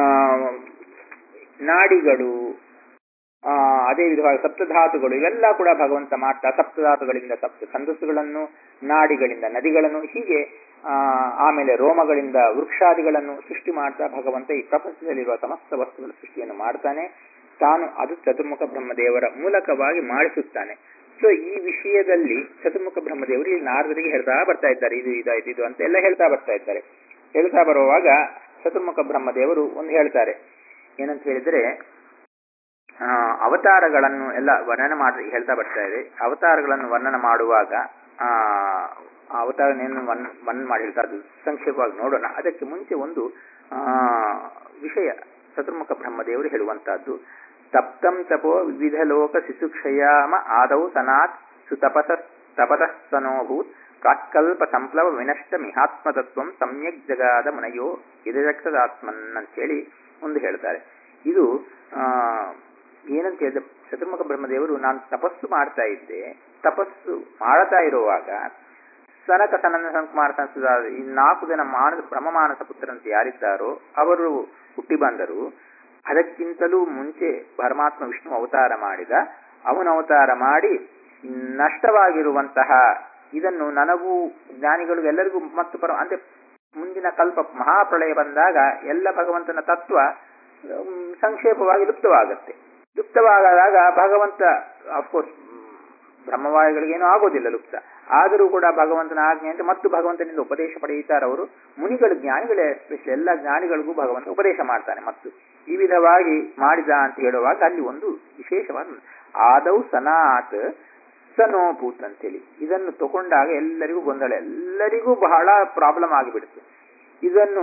ನಾಡಿಗಳು ಆ ಅದೇ ವಿಧವಾಗಿ ಸಪ್ತಧಾತುಗಳು ಇವೆಲ್ಲ ಕೂಡ ಭಗವಂತ ಮಾಡ್ತಾ ಸಪ್ತಧಾತುಗಳಿಂದ ಸಪ್ತ ಛಂದಸ್ಸುಗಳನ್ನು ನಾಡಿಗಳಿಂದ ನದಿಗಳನ್ನು ಹೀಗೆ ಆ ಆಮೇಲೆ ರೋಮಗಳಿಂದ ವೃಕ್ಷಾದಿಗಳನ್ನು ಸೃಷ್ಟಿ ಮಾಡ್ತಾ ಭಗವಂತ ಈ ಪ್ರಪಂಚದಲ್ಲಿರುವ ಸಮಸ್ತ ವಸ್ತುಗಳ ಸೃಷ್ಟಿಯನ್ನು ಮಾಡ್ತಾನೆ ತಾನು ಅದು ಚತುರ್ಮುಖ ಬ್ರಹ್ಮದೇವರ ಮೂಲಕವಾಗಿ ಮಾಡಿಸುತ್ತಾನೆ ಸೊ ಈ ವಿಷಯದಲ್ಲಿ ಚತುರ್ಮುಖ ಬ್ರಹ್ಮದೇವರು ಇಲ್ಲಿ ನಾರದರಿಗೆ ಹೇಳ್ತಾ ಬರ್ತಾ ಇದ್ದಾರೆ ಇದು ಇದಾಯ್ತು ಇದು ಅಂತ ಎಲ್ಲ ಹೇಳ್ತಾ ಬರ್ತಾ ಇದ್ದಾರೆ ಹೇಳ್ತಾ ಬರುವಾಗ ಚತುರ್ಮುಖ ಬ್ರಹ್ಮದೇವರು ಒಂದು ಹೇಳ್ತಾರೆ ಏನಂತ ಹೇಳಿದ್ರೆ ಆ, ಅವತಾರಗಳನ್ನು ಎಲ್ಲ ವರ್ಣನೆ ಮಾಡಿ ಹೇಳ್ತಾ ಬರ್ತಾ ಇದೆ ಅವತಾರಗಳನ್ನು ವರ್ಣನೆ ಮಾಡುವಾಗ ಆ ಆ ಅವತಾರನೆಯನ್ನು ವನ್ ವರ್ಣನೆ ಮಾಡಿ ಹೇಳ್ತಾ ಅದು ಸಂಕ್ಷೇಪವಾಗಿ ನೋಡೋಣ ಅದಕ್ಕೆ ಮುಂಚೆ ಒಂದು ಆ ವಿಷಯ ಚತುರ್ಮುಖ ಬ್ರಹ್ಮದೇವರು ಹೇಳುವಂತಹದ್ದು ತಪ್ತಂ ತಪೋ ವಿವಿಧ ಲೋಕ ಶಿಶುಕ್ಷಯಾಮ ಆದೌ ಸನಾತ್ ಸುತಪಸ ತಪತಸ್ತನೋಭೂತ್ ಪ್ರಾಕ್ಕಲ್ಪ ಸಂಪ್ಲವ ವಿನಷ್ಟ ಮಿಹಾತ್ಮತತ್ವಂ ಸಮ್ಯಕ್ ಜಗಾದ ಮುನಯೋ ಇದರಕ್ತದಾತ್ಮನ್ ಅಂತೇಳಿ ಒಂದು ಹೇಳ್ತಾರೆ ಇದು ಆ ಏನಂತ ಹೇಳಿದ್ರೆ ಚತುರ್ಮುಖ ಬ್ರಹ್ಮದೇವರು ನಾನು ತಪಸ್ಸು ಮಾಡ್ತಾ ಇದ್ದೆ ತಪಸ್ಸು ಮಾಡ್ತಾ ಇರುವಾಗ ಸನಕ ಸನಂದ ಸಂಕುಮಾರ ಸಂಸ್ಕೃತ ಈ ನಾಲ್ಕು ಜನ ಮಾನಸ ಬ್ರಹ್ಮಮಾನಸ ಪುತ್ರರಂತೆ ಯಾರಿದ್ದಾರೋ ಅವರು ಹುಟ್ಟಿ ಬಂದರು ಅದಕ್ಕಿಂತಲೂ ಮುಂಚೆ ಪರಮಾತ್ಮ ವಿಷ್ಣು ಅವತಾರ ಮಾಡಿದ ಅವನ ಅವತಾರ ಮಾಡಿ ನಷ್ಟವಾಗಿರುವಂತಹ ಇದನ್ನು ನನಗೂ ಜ್ಞಾನಿಗಳು ಎಲ್ಲರಿಗೂ ಮತ್ತು ಪರ ಅಂದ್ರೆ ಮುಂದಿನ ಕಲ್ಪ ಮಹಾಪ್ರಳಯ ಬಂದಾಗ ಎಲ್ಲ ಭಗವಂತನ ತತ್ವ ಮ್, ಸಂಕ್ಷೇಪವಾಗಿ ಲುಪ್ತವಾಗತ್ತೆ ಲುಪ್ತವಾದಾಗ ಭಗವಂತ ಅಫ್ಕೋರ್ಸ್ ಬ್ರಹ್ಮವಾಯುಗಳಿಗೇನೂ ಆಗೋದಿಲ್ಲ ಲುಪ್ತ ಆದರೂ ಕೂಡ ಭಗವಂತನ ಆಜ್ಞೆಯಂತೆ ಮತ್ತು ಭಗವಂತನಿಂದ ಉಪದೇಶ ಪಡೆಯುತ್ತಾರೆ ಅವರು ಮುನಿಗಳು ಜ್ಞಾನಿಗಳೇ ಸ್ಪೆಷಲ್ ಎಲ್ಲ ಜ್ಞಾನಿಗಳಿಗೂ ಭಗವಂತ ಉಪದೇಶ ಮಾಡ್ತಾನೆ ಮತ್ತು ಈ ವಿಧವಾಗಿ ಮಾಡಿದ ಅಂತ ಹೇಳುವಾಗ ಅಲ್ಲಿ ಒಂದು ವಿಶೇಷವಾದ ಆದೌ ಸನಾತ್ ಸನೋಭೂತ್ ಅಂತೇಳಿ ಇದನ್ನು ತಗೊಂಡಾಗ ಎಲ್ಲರಿಗೂ ಗೊಂದಲ ಎಲ್ಲರಿಗೂ ಬಹಳ ಪ್ರಾಬ್ಲಮ್ ಆಗಿಬಿಡುತ್ತೆ ಇದನ್ನು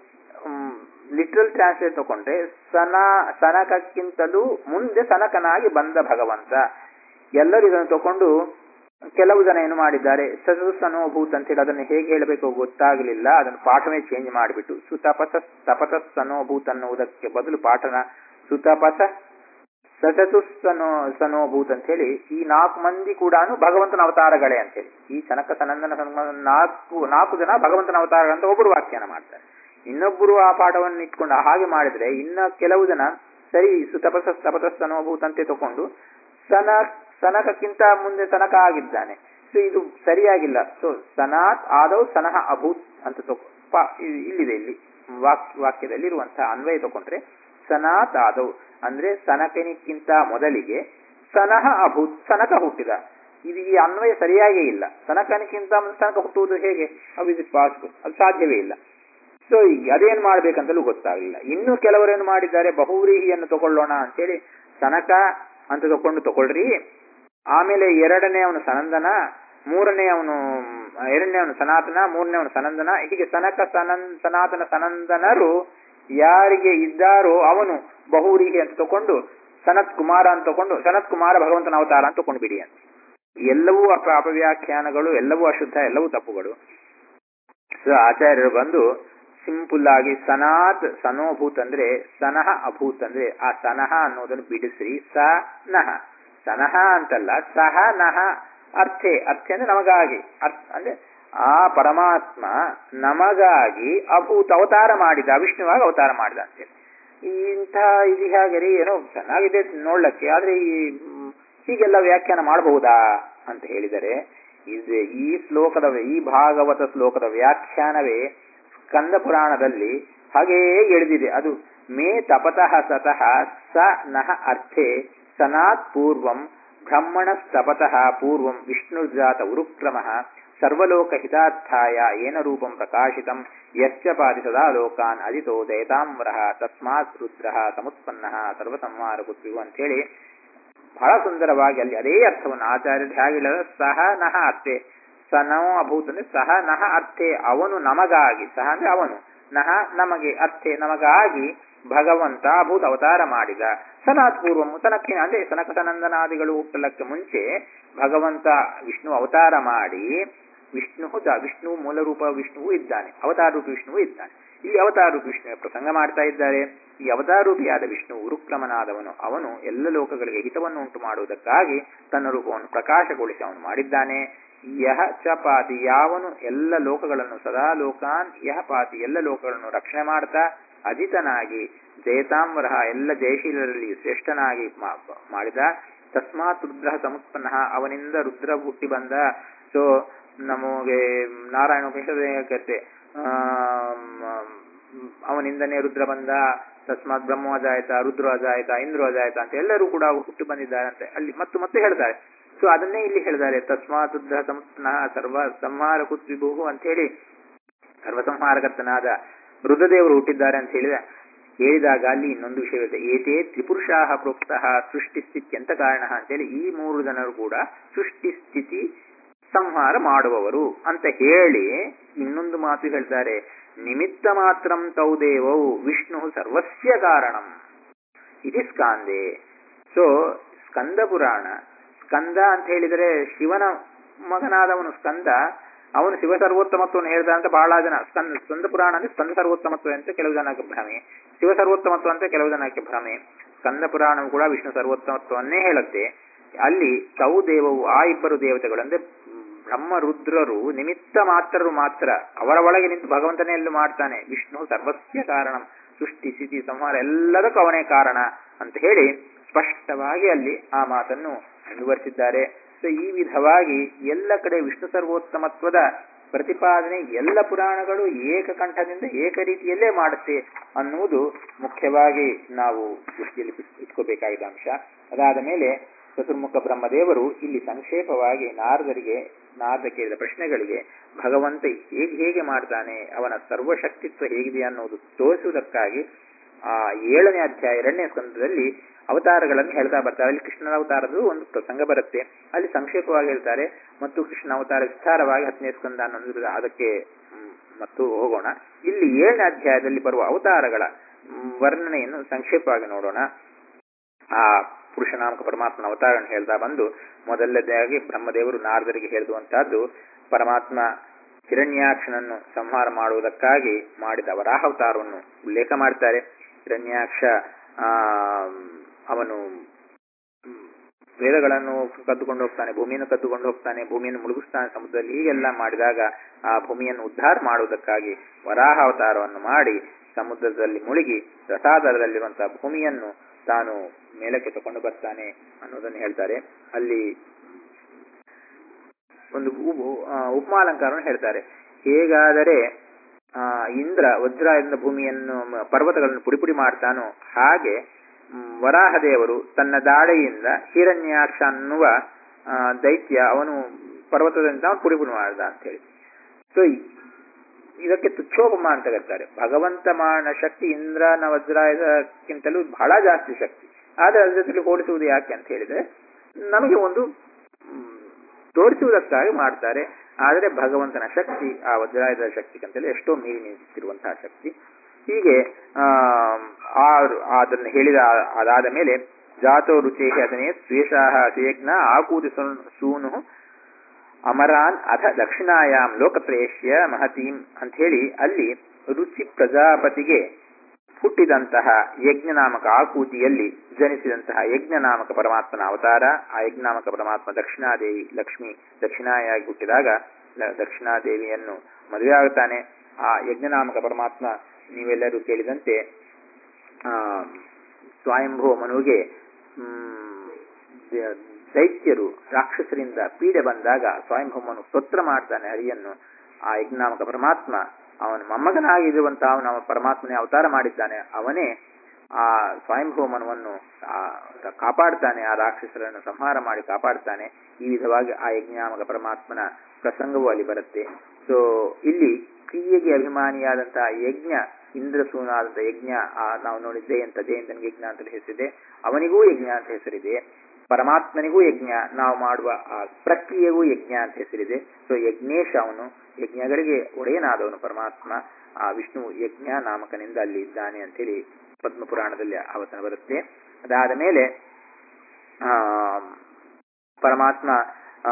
ಲಿಟ್ರಲ್ ಟ್ರಾನ್ಸ್ಲೇಟ್ ತಗೊಂಡ್ರೆ ಸನ ಸನಕಕ್ಕಿಂತಲೂ ಮುಂದೆ ಸನಕನಾಗಿ ಬಂದ ಭಗವಂತ ಎಲ್ಲರೂ ಇದನ್ನು ತಗೊಂಡು ಕೆಲವು ಜನ ಏನು ಮಾಡಿದ್ದಾರೆ ಸನೋಭೂತ್ ಅಂತೇಳಿ ಅದನ್ನು ಹೇಗೆ ಹೇಳಬೇಕು ಗೊತ್ತಾಗಲಿಲ್ಲ ಅದನ್ನು ಪಾಠವೇ ಚೇಂಜ್ ಮಾಡಿಬಿಟ್ಟು ಸುತಪಸ ತಪಸ ಸನೋಭೂತ್ ಅನ್ನುವುದಕ್ಕೆ ಬದಲು ಪಾಠನ ಸುತಪಸ ಸಚತು ಸನೋ ಸನೋಭೂತ್ ಅಂತ ಹೇಳಿ ಈ ನಾಲ್ಕು ಮಂದಿ ಕೂಡ ಭಗವಂತನ ಅವತಾರಗಳೇ ಅಂತೇಳಿ ಈ ಸನಕ ಸನಂದನ ಸನ್ಮ- ನಾಲ್ಕು ನಾಲ್ಕು ಜನ ಭಗವಂತನ ಅವತಾರಗಳಂತ ಒಬ್ಬರು ವ್ಯಾಖ್ಯಾನ ಮಾಡ್ತಾರೆ ಇನ್ನೊಬ್ಬರು ಆ ಪಾಠವನ್ನು ಇಟ್ಕೊಂಡು ಹಾಗೆ ಮಾಡಿದ್ರೆ ಇನ್ನ ಕೆಲವು ಜನ ಸರಿ ಸುತಪಸ ತಪಸ ಸನೋಭೂತ್ ಅಂತೆ ತಕೊಂಡು ಸನ ಸನಕಕ್ಕಿಂತ ಮುಂದೆ ಸನಕ ಆಗಿದ್ದಾನೆ ಸೊ ಇದು ಸರಿಯಾಗಿಲ್ಲ ಸೊ ಸನಾತ್ ಆದೌ ಸನಹ ಅಭೂತ್ ಅಂತ ತಗೊ ಪಾ- ಇ- ಇಲ್ಲಿದೆ ಇಲ್ಲಿ ವಾಕ್ ವಾಕ್ಯದಲ್ಲಿ ಇರುವಂತಹ ಅನ್ವಯ ತಗೊಂಡ್ರೆ ಸನಾತ್ ಆದೌ ಅಂದ್ರೆ ಸನಕನಿಕ್ಕಿಂತ ಮೊದಲಿಗೆ ಸನಹ ಅಭೂತ್ ಸನಕ ಹುಟ್ಟಿದ ಇದು ಈ ಅನ್ವಯ ಸರಿಯಾಗೇ ಇಲ್ಲ ಸನಕನಿಕ್ಕಿಂತ ಮುಂದೆ ಸನಕ ಹುಟ್ಟುವುದು ಹೇಗೆ ಹೌ ಇಸ್ ಇಟ್ ಪಾಸಿಬಲ್ ಅದು ಸಾಧ್ಯವೇ ಇಲ್ಲ ಸೊ ಅದೇನ್ ಮಾಡ್ಬೇಕಂತಲೂ ಗೊತ್ತಾಗಲಿಲ್ಲ ಇನ್ನು ಕೆಲವರೇನು ಮಾಡಿದ್ದಾರೆ ಬಹುವ್ರೀಹಿಯನ್ನು ತಗೊಳ್ಳೋಣ ಅಂತೇಳಿ ಸನಕ ಅಂತ ತಕೊಂಡು ತಗೊಳ್ರಿ ಆಮೇಲೆ ಎರಡನೇ ಅವನು ಸನಂದನ ಮೂರನೇ ಅವನು ಎರಡನೇ ಅವನು ಸನಾತನ ಮೂರನೇ ಅವನು ಸನಂದನ ಹೀಗೆ ಸನಕ ಸನನ್ ಸನಾತನ ಸನಂದನರು ಯಾರಿಗೆ ಇದ್ದಾರೋ ಅವನು ಬಹುವ್ರೀಹಿ ಅಂತ ತಕೊಂಡು ಸನತ್ ಕುಮಾರ ಅಂತ ತಕೊಂಡು ಸನತ್ ಕುಮಾರ ಭಗವಂತನ ಅವತಾರ ಅಂತ ತಕೊಂಡು ಬಿಡಿ ಅಂತ ಎಲ್ಲವೂ ಅಪ ಅಪವ್ಯಾಖ್ಯಾನಗಳು ಎಲ್ಲವೂ ಅಶುದ್ಧ ಎಲ್ಲವೂ ತಪ್ಪುಗಳು ಸೊ ಆಚಾರ್ಯರು ಬಂದು ಸಿಂಪಲ್ ಆಗಿ ಸನಾತ್ ಸನೋಭೂತ್ ಅಂದ್ರೆ ಸನಹ ಅಭೂತ್ ಅಂದ್ರೆ ಆ ಸನಹ ಅನ್ನೋದನ್ನು ಬಿಡಿಸ್ರಿ ಸ ನಹ ಸನಹ ಅಂತಲ್ಲ ಸಹ ನಹ ಅರ್ಥೆ ಅರ್ಥೆ ಅಂದ್ರೆ ನಮಗಾಗಿ ಅರ್ಥ ಅಂದ್ರೆ ಆ ಪರಮಾತ್ಮ ನಮಗಾಗಿ ಅಭೂತ ಅವತಾರ ಮಾಡಿದ ವಿಷ್ಣುವಾಗಿ ಅವತಾರ ಮಾಡಿದ ಅಂತೇಳಿ ಇಂಥ ಇದು ಹೇಗೆ ರೀ ಏನೋ ಚೆನ್ನಾಗಿದೆ ನೋಡ್ಲಕ್ಕೆ ಆದ್ರೆ ಈ ಮ್, ಹೀಗೆಲ್ಲ ವ್ಯಾಖ್ಯಾನ ಮಾಡಬಹುದಾ ಅಂತ ಹೇಳಿದರೆ ಇದು ಈ ಶ್ಲೋಕದ ಈ ಭಾಗವತ ಶ್ಲೋಕದ ವ್ಯಾಖ್ಯಾನವೇ ಸ್ಕಂದ ಪುರಾಣದಲ್ಲಿ ಹಾಗೆಯೇ ಎಳೆದಿದೆ ಅದು ಮೇ ತಪತಃ ಸತಃ ಸ ನಃ ಅರ್ಥೆ ಸನಾತ್ ಪೂರ್ವಂ ಬ್ರಹ್ಮಣಸ್ತಪತಃ ಪೂರ್ವಂ ವಿಷ್ಣುರ್ಜಾತ ಉರುಕ್ರಮಃ ಸರ್ವಲೋಕ ಹಿತಾರ್ಥಾಯ ಏನ ರೂಪಂ ಪ್ರಕಾಶಿತಂ ಯಶ್ಚ ಪಾದಿ ಸದಾ ಲೋಕಾನ್ ಅಜಿತೋ ದಯತಾಂಬರಃ ತಸ್ಮಾತ್ ರುದ್ರಃ ಸಮುತ್ಪನ್ನಃ ಸರ್ವಸಂಹಾರ ಪುತ್ರಿವು ಅಂತೇಳಿ ಬಹಳ ಸುಂದರವಾಗಿ ಅಲ್ಲಿ ಅದೇ ಅರ್ಥವನ್ನು ಆಚಾರ್ಯರು ಹೇಗೆ ಹೇಳಿದ್ರೆ ಸಹ ನಹ ಅರ್ಥೆ ಸ ನೋ ಅಭೂತ್ ಅಂದ್ರೆ ಸಹ ನಹ ಅರ್ಥೆ ಅವನು ನಮಗಾಗಿ ಸಹ ಅಂದ್ರೆ ಅವನು ನಹ ನಮಗೆ ಅರ್ಥೆ ನಮಗಾಗಿ ಭಗವಂತ ಅಭೂತ ಅವತಾರ ಮಾಡಿದ ಸನಾತ್ ಪೂರ್ವಂ ತನಕ್ಕೆ ಅಂದ್ರೆ ಸನಕ ಸನಂದನಾದಿಗಳು ಹುಟ್ಟಲಕ್ಕೆ ಮುಂಚೆ ಭಗವಂತ ವಿಷ್ಣು ಅವತಾರ ಮಾಡಿ ವಿಷ್ಣು ಜ- ವಿಷ್ಣು ಮೂಲ ರೂಪ ವಿಷ್ಣುವು ಇದ್ದಾನೆ ಅವತಾರ ರೂಪಿ ವಿಷ್ಣುವು ಇದ್ದಾನೆ ಇಲ್ಲಿ ಅವತಾರ ರೂಪಿ ವಿಷ್ಣುವಿನ ಪ್ರಸಂಗ ಮಾಡ್ತಾ ಇದ್ದಾರೆ ಈ ಅವತಾರ ರೂಪಿಯಾದ ವಿಷ್ಣು ಉರುಕ್ರಮನಾದವನು ಅವನು ಎಲ್ಲ ಲೋಕಗಳಿಗೆ ಹಿತವನ್ನು ಉಂಟು ಮಾಡುವುದಕ್ಕಾಗಿ ತನ್ನ ರೂಪವನ್ನು ಪ್ರಕಾಶಗೊಳಿಸಿ ಅವನು ಮಾಡಿದ್ದಾನೆ ಯಹ ಚ ಪಾತಿ ಯಾವನು ಎಲ್ಲ ಲೋಕಗಳನ್ನು ಸದಾ ಲೋಕಾನ್ ಯಹ ಪಾತಿ ಎಲ್ಲ ಲೋಕಗಳನ್ನು ರಕ್ಷಣೆ ಮಾಡ್ತಾ ಅಜಿತನಾಗಿ ಜಯತಾಂಬರಹ ಎಲ್ಲ ಜಯಶೀಲರಲ್ಲಿ ಶ್ರೇಷ್ಠನಾಗಿ ಮಾ- ಮಾಡಿದ ತಸ್ಮಾತ್ ರುದ್ರ ಸಮುತ್ಪನ್ನ ಅವನಿಂದ ರುದ್ರ ಹುಟ್ಟಿ ಬಂದ ಸೊ ನಮಗೆ ನಾರಾಯಣ ಉಪನಿಷತ್ತೆ ಅವನಿಂದನೇ ರುದ್ರ ಬಂದ ತಸ್ಮಾತ್ ಬ್ರಹ್ಮ ಅಜಾಯತ ರುದ್ರ ಅಜಾಯತ ಇಂದ್ರ ಅಜಾಯತ ಅಂತ ಎಲ್ಲರೂ ಕೂಡ ಹುಟ್ಟಿ ಬಂದಿದ್ದಾರೆ ಅಂತ ಅಲ್ಲಿ ಮತ್ತು ಮತ್ತೆ ಹೇಳ್ತಾರೆ ಸೊ ಅದನ್ನೇ ಇಲ್ಲಿ ಹೇಳಿದ್ದಾರೆ ತಸ್ಮಾತ್ ರುದ್ರ ಸಮುತ್ಪನ್ನ ಸರ್ವ ಸಂಹಾರ ಕುತ್ವಿಭು ಅಂತ ಹೇಳಿ ಸರ್ವಸಂಹಾರಕರ್ತನಾದ ರುದ್ರದೇವರು ಹುಟ್ಟಿದ್ದಾರೆ ಅಂತ ಹೇಳಿದ ಹೇಳಿದಾಗ ಅಲ್ಲಿ ಇನ್ನೊಂದು ವಿಷಯವಿದೆ ಏತೇ ತ್ರಿಪುರುಷಾಹ ಪ್ರೋಕ್ತಃ ಸೃಷ್ಟಿ ಸ್ಥಿತಿ ಅಂತ ಕಾರಣ ಅಂತೇಳಿ ಈ ಮೂರು ಜನರು ಕೂಡ ಸೃಷ್ಟಿ ಸ್ಥಿತಿ ಸಂಹಾರ ಮಾಡುವವರು ಅಂತ ಹೇಳಿ ಇನ್ನೊಂದು ಮಾತು ಹೇಳ್ತಾರೆ ನಿಮಿತ್ತ ಮಾತ್ರಂ ತೌ ದೇವವು ವಿಷ್ಣು ಸರ್ವಸ್ಯ ಕಾರಣಂ ಇದು ಸ್ಕಾಂದೆ ಸೊ ಸ್ಕಂದ ಪುರಾಣ ಸ್ಕಂದ ಅಂತ ಹೇಳಿದರೆ ಶಿವನ ಮಗನಾದವನು ಸ್ಕಂದ ಅವನು ಶಿವ ಸರ್ವೋತ್ತಮತ್ವವನ್ನು ಹೇಳಿದ ಅಂತ ಬಹಳ ಜನ ಸ್ಕಂದ ಸ್ಕಂದ ಪುರಾಣ ಅಂದ್ರೆ ಸ್ಕಂದ ಸರ್ವೋತ್ತಮತ್ವ ಅಂತ ಕೆಲವು ಜನಕ್ಕೆ ಭ್ರಮೆ ಶಿವ ಸರ್ವೋತ್ತಮತ್ವ ಅಂತ ಕೆಲವು ಜನಕ್ಕೆ ಭ್ರಮೆ ಸ್ಕಂದ ಪುರಾಣವು ಕೂಡ ವಿಷ್ಣು ಸರ್ವೋತ್ತಮತ್ವವನ್ನೇ ಹೇಳುತ್ತೆ ಅಲ್ಲಿ ತೌ ದೇವವು ಆ ಇಬ್ಬರು ದೇವತೆಗಳು ಅಂದ್ರೆ ಬ್ರಹ್ಮ ರುದ್ರರು ನಿಮಿತ್ತ ಮಾತ್ರರು ಮಾತ್ರ ಅವರ ಒಳಗೆ ನಿಂತು ಭಗವಂತನೇ ಎಲ್ಲೂ ಮಾಡ್ತಾನೆ ವಿಷ್ಣು ಸರ್ವಸ್ಯ ಕಾರಣ ಸೃಷ್ಟಿ ಸ್ಥಿತಿ ಸಂಹಾರ ಎಲ್ಲದಕ್ಕೂ ಅವನೇ ಕಾರಣ ಅಂತ ಹೇಳಿ ಸ್ಪಷ್ಟವಾಗಿ ಅಲ್ಲಿ ಆ ಮಾತನ್ನು ಮುಂದುವರಿಸಿದ್ದಾರೆ ಸೊ ಈ ವಿಧವಾಗಿ ಎಲ್ಲ ಕಡೆ ವಿಷ್ಣು ಸರ್ವೋತ್ತಮತ್ವದ ಪ್ರತಿಪಾದನೆ ಎಲ್ಲ ಪುರಾಣಗಳು ಏಕಕಂಠದಿಂದ ಏಕ ರೀತಿಯಲ್ಲೇ ಮಾಡುತ್ತೆ ಅನ್ನುವುದು ಮುಖ್ಯವಾಗಿ ನಾವು ದೃಷ್ಟಿಯಲ್ಲಿ ಇಟ್ಕೋಬೇಕಾಗಿದ್ದ ಅಂಶ ಅದಾದ ಮೇಲೆ ಚತುರ್ಮುಖ ಬ್ರಹ್ಮದೇವರು ಇಲ್ಲಿ ಸಂಕ್ಷೇಪವಾಗಿ ನಾರದರಿಗೆ ನಾರದ ಕೇಳಿದ ಪ್ರಶ್ನೆಗಳಿಗೆ ಭಗವಂತ ಹೇಗೆ ಹೇಗೆ ಮಾಡ್ತಾನೆ ಅವನ ಸರ್ವಶಕ್ತಿತ್ವ ಹೇಗಿದೆ ಅನ್ನೋದು ತೋರಿಸುವುದಕ್ಕಾಗಿ ಆ ಏಳನೇ ಅಧ್ಯಾಯ ಎರಡನೇ ಸ್ಕಂದದಲ್ಲಿ ಅವತಾರಗಳನ್ನು ಹೇಳ್ತಾ ಬರ್ತಾರೆ ಅಲ್ಲಿ ಕೃಷ್ಣನ ಅವತಾರದ ಒಂದು ಪ್ರಸಂಗ ಬರುತ್ತೆ ಅಲ್ಲಿ ಸಂಕ್ಷೇಪವಾಗಿ ಹೇಳ್ತಾರೆ ಮತ್ತು ಕೃಷ್ಣ ಅವತಾರ ವಿಸ್ತಾರವಾಗಿ ಹತ್ತನೇ ಸ್ಕಂದ ಅನ್ನೋದು ಅದಕ್ಕೆ ಮ್, ಮತ್ತು ಹೋಗೋಣ ಇಲ್ಲಿ ಏಳನೇ ಅಧ್ಯಾಯದಲ್ಲಿ ಬರುವ ಅವತಾರಗಳ ಮ್, ವರ್ಣನೆಯನ್ನು ಸಂಕ್ಷೇಪವಾಗಿ ನೋಡೋಣ ಆ ಪುರುಷನಾಮಕ ಪರಮಾತ್ಮನ ಅವತಾರವನ್ನು ಹೇಳ್ತಾ ಬಂದು ಮೊದಲನೇದಾಗಿ ಬ್ರಹ್ಮದೇವರು ನಾರದರಿಗೆ ಹೇಳಿದುವಂತಹದ್ದು ಪರಮಾತ್ಮ ಹಿರಣ್ಯಾಕ್ಷನನ್ನು ಸಂಹಾರ ಮಾಡುವುದಕ್ಕಾಗಿ ಮಾಡಿದ ವರಾಹ ಅವತಾರವನ್ನು ಉಲ್ಲೇಖ ಮಾಡ್ತಾರೆ ಹಿರಣ್ಯಾಕ್ಷ ಆ ಅವನು ಮ್, ವೇದಗಳನ್ನು ಕದ್ದುಕೊಂಡು ಹೋಗ್ತಾನೆ ಭೂಮಿಯನ್ನು ಕದ್ದುಕೊಂಡು ಹೋಗ್ತಾನೆ ಭೂಮಿಯನ್ನು ಮುಳುಗಿಸ್ತಾನೆ ಸಮುದ್ರದಲ್ಲಿ ಹೀಗೆಲ್ಲ ಮಾಡಿದಾಗ ಆ ಭೂಮಿಯನ್ನು ಉದ್ಧಾರ ಮಾಡುವುದಕ್ಕಾಗಿ ವರಾಹ ಅವತಾರವನ್ನು ಮಾಡಿ ಸಮುದ್ರದಲ್ಲಿ ಮುಳುಗಿ ರಸಾಧಾರದಲ್ಲಿರುವಂತಹ ಭೂಮಿಯನ್ನು ತಾನು ಮೇಲಕ್ಕೆ ತಗೊಂಡು ಬರ್ತಾನೆ ಅನ್ನೋದನ್ನು ಹೇಳ್ತಾರೆ ಅಲ್ಲಿ ಒಂದು ಉ- ಆ, ಉಪಮಾಲಂಕಾರವನ್ನು ಹೇಳ್ತಾರೆ ಹೇಗಾದರೆ ಆ, ಇಂದ್ರ ವಜ್ರದಿಂದ ಭೂಮಿಯನ್ನು ಮ- ಪರ್ವತಗಳನ್ನು ಪುಡಿಪುಡಿ ಮಾಡ್ತಾನೋ ಹಾಗೆ ಮ್, ವರಾಹದೇವರು ತನ್ನ ದಾಳಿಯಿಂದ ಹಿರಣ್ಯಾಕ್ಷ ಅನ್ನುವ ಆ, ದೈತ್ಯ ಅವನು ಪರ್ವತದಿಂದ ಅವನು ಪುಡಿಪುಡಿ ಮಾಡ್ದ ಅಂತ ಹೇಳಿ ಸೊ ಇದಕ್ಕೆ ತುಚ್ಛೋಪಮ ಅಂತ ಕರೀತಾರೆ ಭಗವಂತ ಮಾನ ಶಕ್ತಿ ಇಂದ್ರನ ವಜ್ರಾಯದಕ್ಕಿಂತಲೂ ಬಹಳ ಜಾಸ್ತಿ ಶಕ್ತಿ ಆದ್ರೆ ಅದ್ರ ಜೊತೆಲಿ ಹೋಲಿಸುವುದು ಯಾಕೆ ಅಂತ ಹೇಳಿದ್ರೆ ನಮಗೆ ಒಂದು ಮ್, ತೋರಿಸುವುದಕ್ಕಾಗಿ ಮಾಡ್ತಾರೆ ಆದರೆ ಭಗವಂತನ ಶಕ್ತಿ ಆ ವಜ್ರಾಯುಧದ ಶಕ್ತಿಗಿಂತಲೂ ಎಷ್ಟೋ ಮೀರಿ ನಿಂತಿರುವಂತಹ ಶಕ್ತಿ ಹೀಗೆ ಆ ಅದನ್ನು ಹೇಳಿದ ಅದಾದ ಮೇಲೆ ಜಾತೋ ರುಚೇ ಅದನ್ನೇ ದ್ವೇಷಾಹ ಸೇಜ್ಞ ಆಕೂತಿ ಸೂನು ಅಮರಾನ್ ಅಥ ದಕ್ಷಿಣಾಯಾಮ್ ಲೋಕಪ್ರೇಷ್ಯ ಮಹತೀಂ ಅಂತ ಹೇಳಿ ಅಲ್ಲಿ ರುಚಿ ಪ್ರಜಾಪತಿಗೆ ಹುಟ್ಟಿದಂತಹ ಯಜ್ಞನಾಮಕ ಆಕೂತಿಯಲ್ಲಿ ಜನಿಸಿದಂತಹ ಯಜ್ಞನಾಮಕ ಪರಮಾತ್ಮನ ಅವತಾರ ಆ ಯಜ್ಞನಾಮಕ ಪರಮಾತ್ಮ ದಕ್ಷಿಣಾದೇವಿ ಲಕ್ಷ್ಮಿ ದಕ್ಷಿಣಾಯಾಗಿ ಹುಟ್ಟಿದಾಗ ಲ- ದಕ್ಷಿಣಾದೇವಿಯನ್ನು ಮದುವೆ ಆಗುತ್ತಾನೆ ಆ ಯಜ್ಞನಾಮಕ ಪರಮಾತ್ಮ ನೀವೆಲ್ಲರೂ ಕೇಳಿದಂತೆ ಆ, ಸ್ವಯಂಭೂ ಮನುವಿಗೆ ಹ್ಮ್, ದ- ದೈತ್ಯರು ರಾಕ್ಷಸರಿಂದ ಪೀಡೆ ಬಂದಾಗ ಸ್ವಯಂಭೂಮನು ಸ್ತೋತ್ರ ಮಾಡ್ತಾನೆ ಹರಿಯನ್ನು ಆ ಯಜ್ಞಾಮಕ ಪರಮಾತ್ಮ ಅವನ ಮೊಮ್ಮಗನಾಗಿರುವಂತಹ ಅವನ ಪರಮಾತ್ಮನೇ ಅವತಾರ ಮಾಡಿದ್ದಾನೆ ಅವನೇ ಆ ಸ್ವಯಂಭೂಮನವನ್ನು ಆ, ಕಾಪಾಡ್ತಾನೆ ಆ ರಾಕ್ಷಸರನ್ನು ಸಂಹಾರ ಮಾಡಿ ಕಾಪಾಡ್ತಾನೆ ಈ ವಿಧವಾಗಿ ಆ ಯಜ್ಞಾಮಕ ಪರಮಾತ್ಮನ ಪ್ರಸಂಗವೂ ಅಲ್ಲಿ ಬರುತ್ತೆ ಸೊ ಇಲ್ಲಿ ಕ್ರಿಯೆಗೆ ಅಭಿಮಾನಿಯಾದಂತಹ ಯಜ್ಞ ಇಂದ್ರಸೂನಾದಂತಹ ಯಜ್ಞ ಆ ನಾವು ನೋಡಿದ್ದೆ ಅಂತ ಜಯಂತನಿಗೆ ಯಜ್ಞ ಅಂತ ಹೆಸರಿದೆ ಅವನಿಗೂ ಯಜ್ಞ ಅಂತ ಹೆಸರಿದೆ ಪರಮಾತ್ಮನಿಗೂ ಯಜ್ಞ ನಾವು ಮಾಡುವ ಆ ಪ್ರಕ್ರಿಯೆಗೂ ಯಜ್ಞ ಅಂತ ಹೆಸರಿದೆ ಸೊ ಯಜ್ಞೇಶ ಅವನು ಯಜ್ಞಗಳಿಗೆ ಒಡೆಯನಾದವನು ಪರಮಾತ್ಮ ಆ ವಿಷ್ಣು ಯಜ್ಞ ನಾಮಕನಿಂದ ಅಲ್ಲಿ ಇದ್ದಾನೆ ಅಂತೇಳಿ ಪದ್ಮಪುರಾಣದಲ್ಲಿ ಆವತನ ಬರುತ್ತೆ ಅದಾದ ಮೇಲೆ ಆ ಪರಮಾತ್ಮ ಆ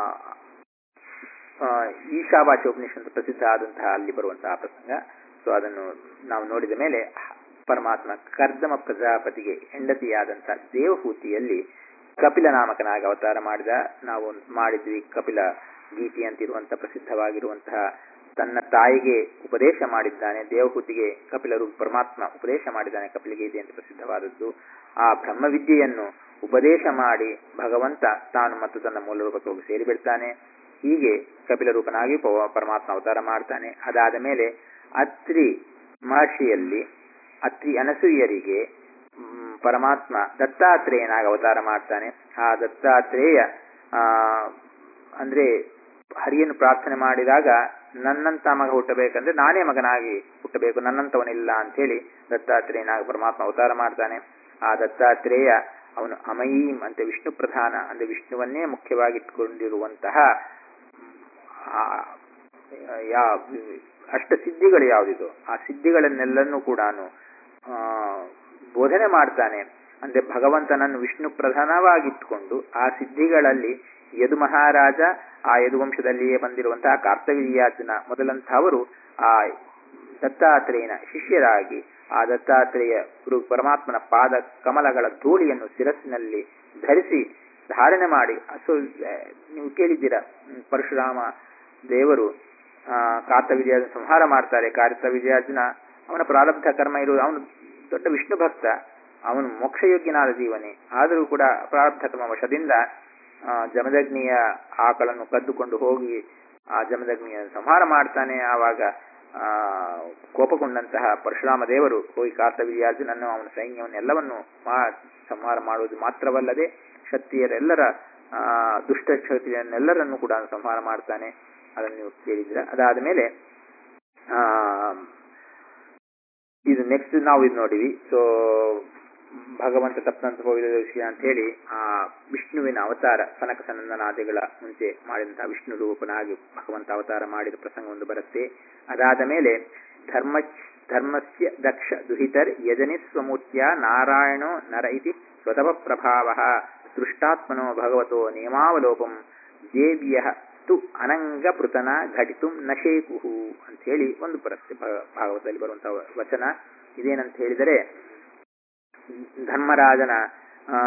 ಆ, ಈಶಾವಾಚ ಉಪನಿಷತ್ ಪ್ರಸಿದ್ಧ ಆದಂತಹ ಅಲ್ಲಿ ಬರುವಂತಹ ಪ್ರಸಂಗ ಸೊ ಅದನ್ನು ನಾವು ನೋಡಿದ ಮೇಲೆ ಪರಮಾತ್ಮ ಕರ್ದಮ ಪ್ರಜಾಪತಿಗೆ ಹೆಂಡತಿಯಾದಂತಹ ದೇವಹೂತಿಯಲ್ಲಿ ಕಪಿಲ ನಾಮಕನಾಗಿ ಅವತಾರ ಮಾಡಿದ ನಾವು ಮಾಡಿದ್ವಿ ಕಪಿಲ ಗೀತಿ ಅಂತಿರುವಂತಹ ಪ್ರಸಿದ್ಧವಾಗಿರುವಂತಹ ತನ್ನ ತಾಯಿಗೆ ಉಪದೇಶ ಮಾಡಿದ್ದಾನೆ ದೇವಹೂತಿಗೆ ಕಪಿಲರು ಪರಮಾತ್ಮ ಉಪದೇಶ ಮಾಡಿದ್ದಾನೆ ಕಪಿಲಗೀತೆ ಅಂತ ಪ್ರಸಿದ್ಧವಾದದ್ದು ಆ ಬ್ರಹ್ಮವಿದ್ಯೆಯನ್ನು ಉಪದೇಶ ಮಾಡಿ ಭಗವಂತ ತಾನು ಮತ್ತು ತನ್ನ ಮೂಲ ರೂಪಕ್ಕೆ ಹೋಗಿ ಸೇರಿಬಿಡ್ತಾನೆ ಹೀಗೆ ಕಪಿಲ ರೂಪನಾಗಿ ಪವ- ಪರಮಾತ್ಮ ಅವತಾರ ಮಾಡ್ತಾನೆ ಅದಾದ ಮೇಲೆ ಅತ್ರಿ ಮಹರ್ಷಿಯಲ್ಲಿ ಅತ್ರಿ ಅನಸೂಯರಿಗೆ ಮ್, ಪರಮಾತ್ಮ ದತ್ತಾತ್ರೇಯನಾಗಿ ಅವತಾರ ಮಾಡ್ತಾನೆ ಆ ದತ್ತಾತ್ರೇಯ ಆ ಅಂದ್ರೆ ಹರಿಯನ್ನು ಪ್ರಾರ್ಥನೆ ಮಾಡಿದಾಗ ನನ್ನಂತ ಮಗ ಹುಟ್ಟಬೇಕಂದ್ರೆ ನಾನೇ ಮಗನಾಗಿ ಹುಟ್ಟಬೇಕು ನನ್ನಂತವನಿಲ್ಲ ಅಂತೇಳಿ ದತ್ತಾತ್ರೇಯನಾಗಿ ಪರಮಾತ್ಮ ಅವತಾರ ಮಾಡ್ತಾನೆ ಆ ದತ್ತಾತ್ರೇಯ ಅವನು ಅಮಯೀಂ ಅಂತ ವಿಷ್ಣು ಪ್ರಧಾನ ಅಂದ್ರೆ ವಿಷ್ಣುವನ್ನೇ ಮುಖ್ಯವಾಗಿಟ್ಕೊಂಡಿರುವಂತಹ ಆ, ಯಾ ಅಷ್ಟ ಸಿದ್ಧಿಗಳು ಯಾವುದಿದು ಆ ಸಿದ್ಧಿಗಳನ್ನೆಲ್ಲನೂ ಕೂಡ ಬೋಧನೆ ಮಾಡ್ತಾನೆ ಅಂದ್ರೆ ಭಗವಂತನನ್ನು ವಿಷ್ಣು ಪ್ರಧಾನವಾಗಿಟ್ಕೊಂಡು ಆ ಸಿದ್ಧಿಗಳಲ್ಲಿ ಯದು ಮಹಾರಾಜ ಆ ಯದುವಂಶದಲ್ಲಿಯೇ ಬಂದಿರುವಂತಹ ಕಾರ್ತವೀರ್ಯಾರ್ಜುನ ಮೊದಲಂತಹವರು ಆ ದತ್ತಾತ್ರೇಯನ ಶಿಷ್ಯರಾಗಿ ಆ ದತ್ತಾತ್ರೇಯ ಗುರು ಪರಮಾತ್ಮನ ಪಾದ ಕಮಲಗಳ ಧೂಳಿಯನ್ನು ಶಿರಸ್ಸಿನಲ್ಲಿ ಧರಿಸಿ ಧಾರಣೆ ಮಾಡಿ ಅಸು ನೀವು ಕೇಳಿದ್ದೀರಾ ಹ್ಮ್, ಪರಶುರಾಮ ದೇವರು ಆ ಕಾರ್ತವೀರ್ಯಾರ್ಜುನ ಸಂಹಾರ ಮಾಡ್ತಾರೆ ಕಾರ್ತವೀರ್ಯಾರ್ಜುನ ಅವನ ಪ್ರಾರಬ್ಧ ಕರ್ಮ ಇರುವುದು ಅವನು ದೊಡ್ಡ ವಿಷ್ಣು ಭಕ್ತ ಅವನು ಮೋಕ್ಷಯೋಗ್ಯನಾದ ಜೀವನೇ ಆದರೂ ಕೂಡ ಪ್ರಾರಬ್ಧ ಕರ್ಮ ವಶದಿಂದ ಆ, ಜಮದಗ್ನಿಯ ಆಕಳನ್ನು ಕದ್ದುಕೊಂಡು ಹೋಗಿ ಆ ಜಮದಗ್ನಿಯ ಸಂಹಾರ ಮಾಡ್ತಾನೆ ಆವಾಗ ಆ ಕೋಪಗೊಂಡಂತಹ ಪರಶುರಾಮ ದೇವರು ಹೋಗಿ ಕಾರ್ತವೀರ್ಯಾರ್ಜುನನ್ನು ಅವನ ಸೈನ್ಯವನ್ನೆಲ್ಲವನ್ನು ಮಾ ಸಂಹಾರ ಮಾಡುವುದು ಮಾತ್ರವಲ್ಲದೆ ಕ್ಷತ್ರಿಯರೆಲ್ಲರ ಆ ದುಷ್ಟ ಕ್ಷತ್ರಿಯರನ್ನೆಲ್ಲರನ್ನು ಕೂಡ ಸಂಹಾರ ಮಾಡ್ತಾನೆ ಅದನ್ನು ನೀವು ಕೇಳಿದ್ರ ಅದಾದ ಮೇಲೆ ಆ ಇದು ನೆಕ್ಸ್ಟ್ ನಾವು ಇದು ನೋಡಿವಿ ಸೊ ಭಗವಂತ ತಪ್ಪಂತ ಹೋಗಿದ ವಿಷಯ ಅಂತ ಹೇಳಿ ಆ ವಿಷ್ಣುವಿನ ಅವತಾರ ಸನಕ ಸನಂದನಾದಿಗಳ ಮುಂಚೆ ಮಾಡಿದಂತಹ ವಿಷ್ಣು ರೂಪನಾಗಿ ಭಗವಂತ ಅವತಾರ ಮಾಡಿದ ಪ್ರಸಂಗ ಒಂದು ಬರುತ್ತೆ ಅದಾದ ಮೇಲೆ ಧರ್ಮ ಧರ್ಮಸ್ಯ ದಕ್ಷ ದುಹಿತರ್ ಯಜನಿ ಸ್ವಮೂರ್ತಿಯ ನಾರಾಯಣೋ ನರ ಇತಿ ಸ್ವತಃ ಪ್ರಭಾವ ದೃಷ್ಟಾತ್ಮನೋ ಭಗವತೋ ನಿಯಮಾವಲೋಪಂ ದೇವ್ಯ ತು ಅನಂಗ ಪೃತನ ಘಟಿತು ನಶೇಕುಹು ಅಂತ ಹೇಳಿ ಒಂದು ಪರಸ್ಯ ಭಾಗವತದಲ್ಲಿ ಬರುವಂತಹ ವಚನ ಇದೇನಂತ ಹೇಳಿದರೆ ಧರ್ಮರಾಜನ ಆ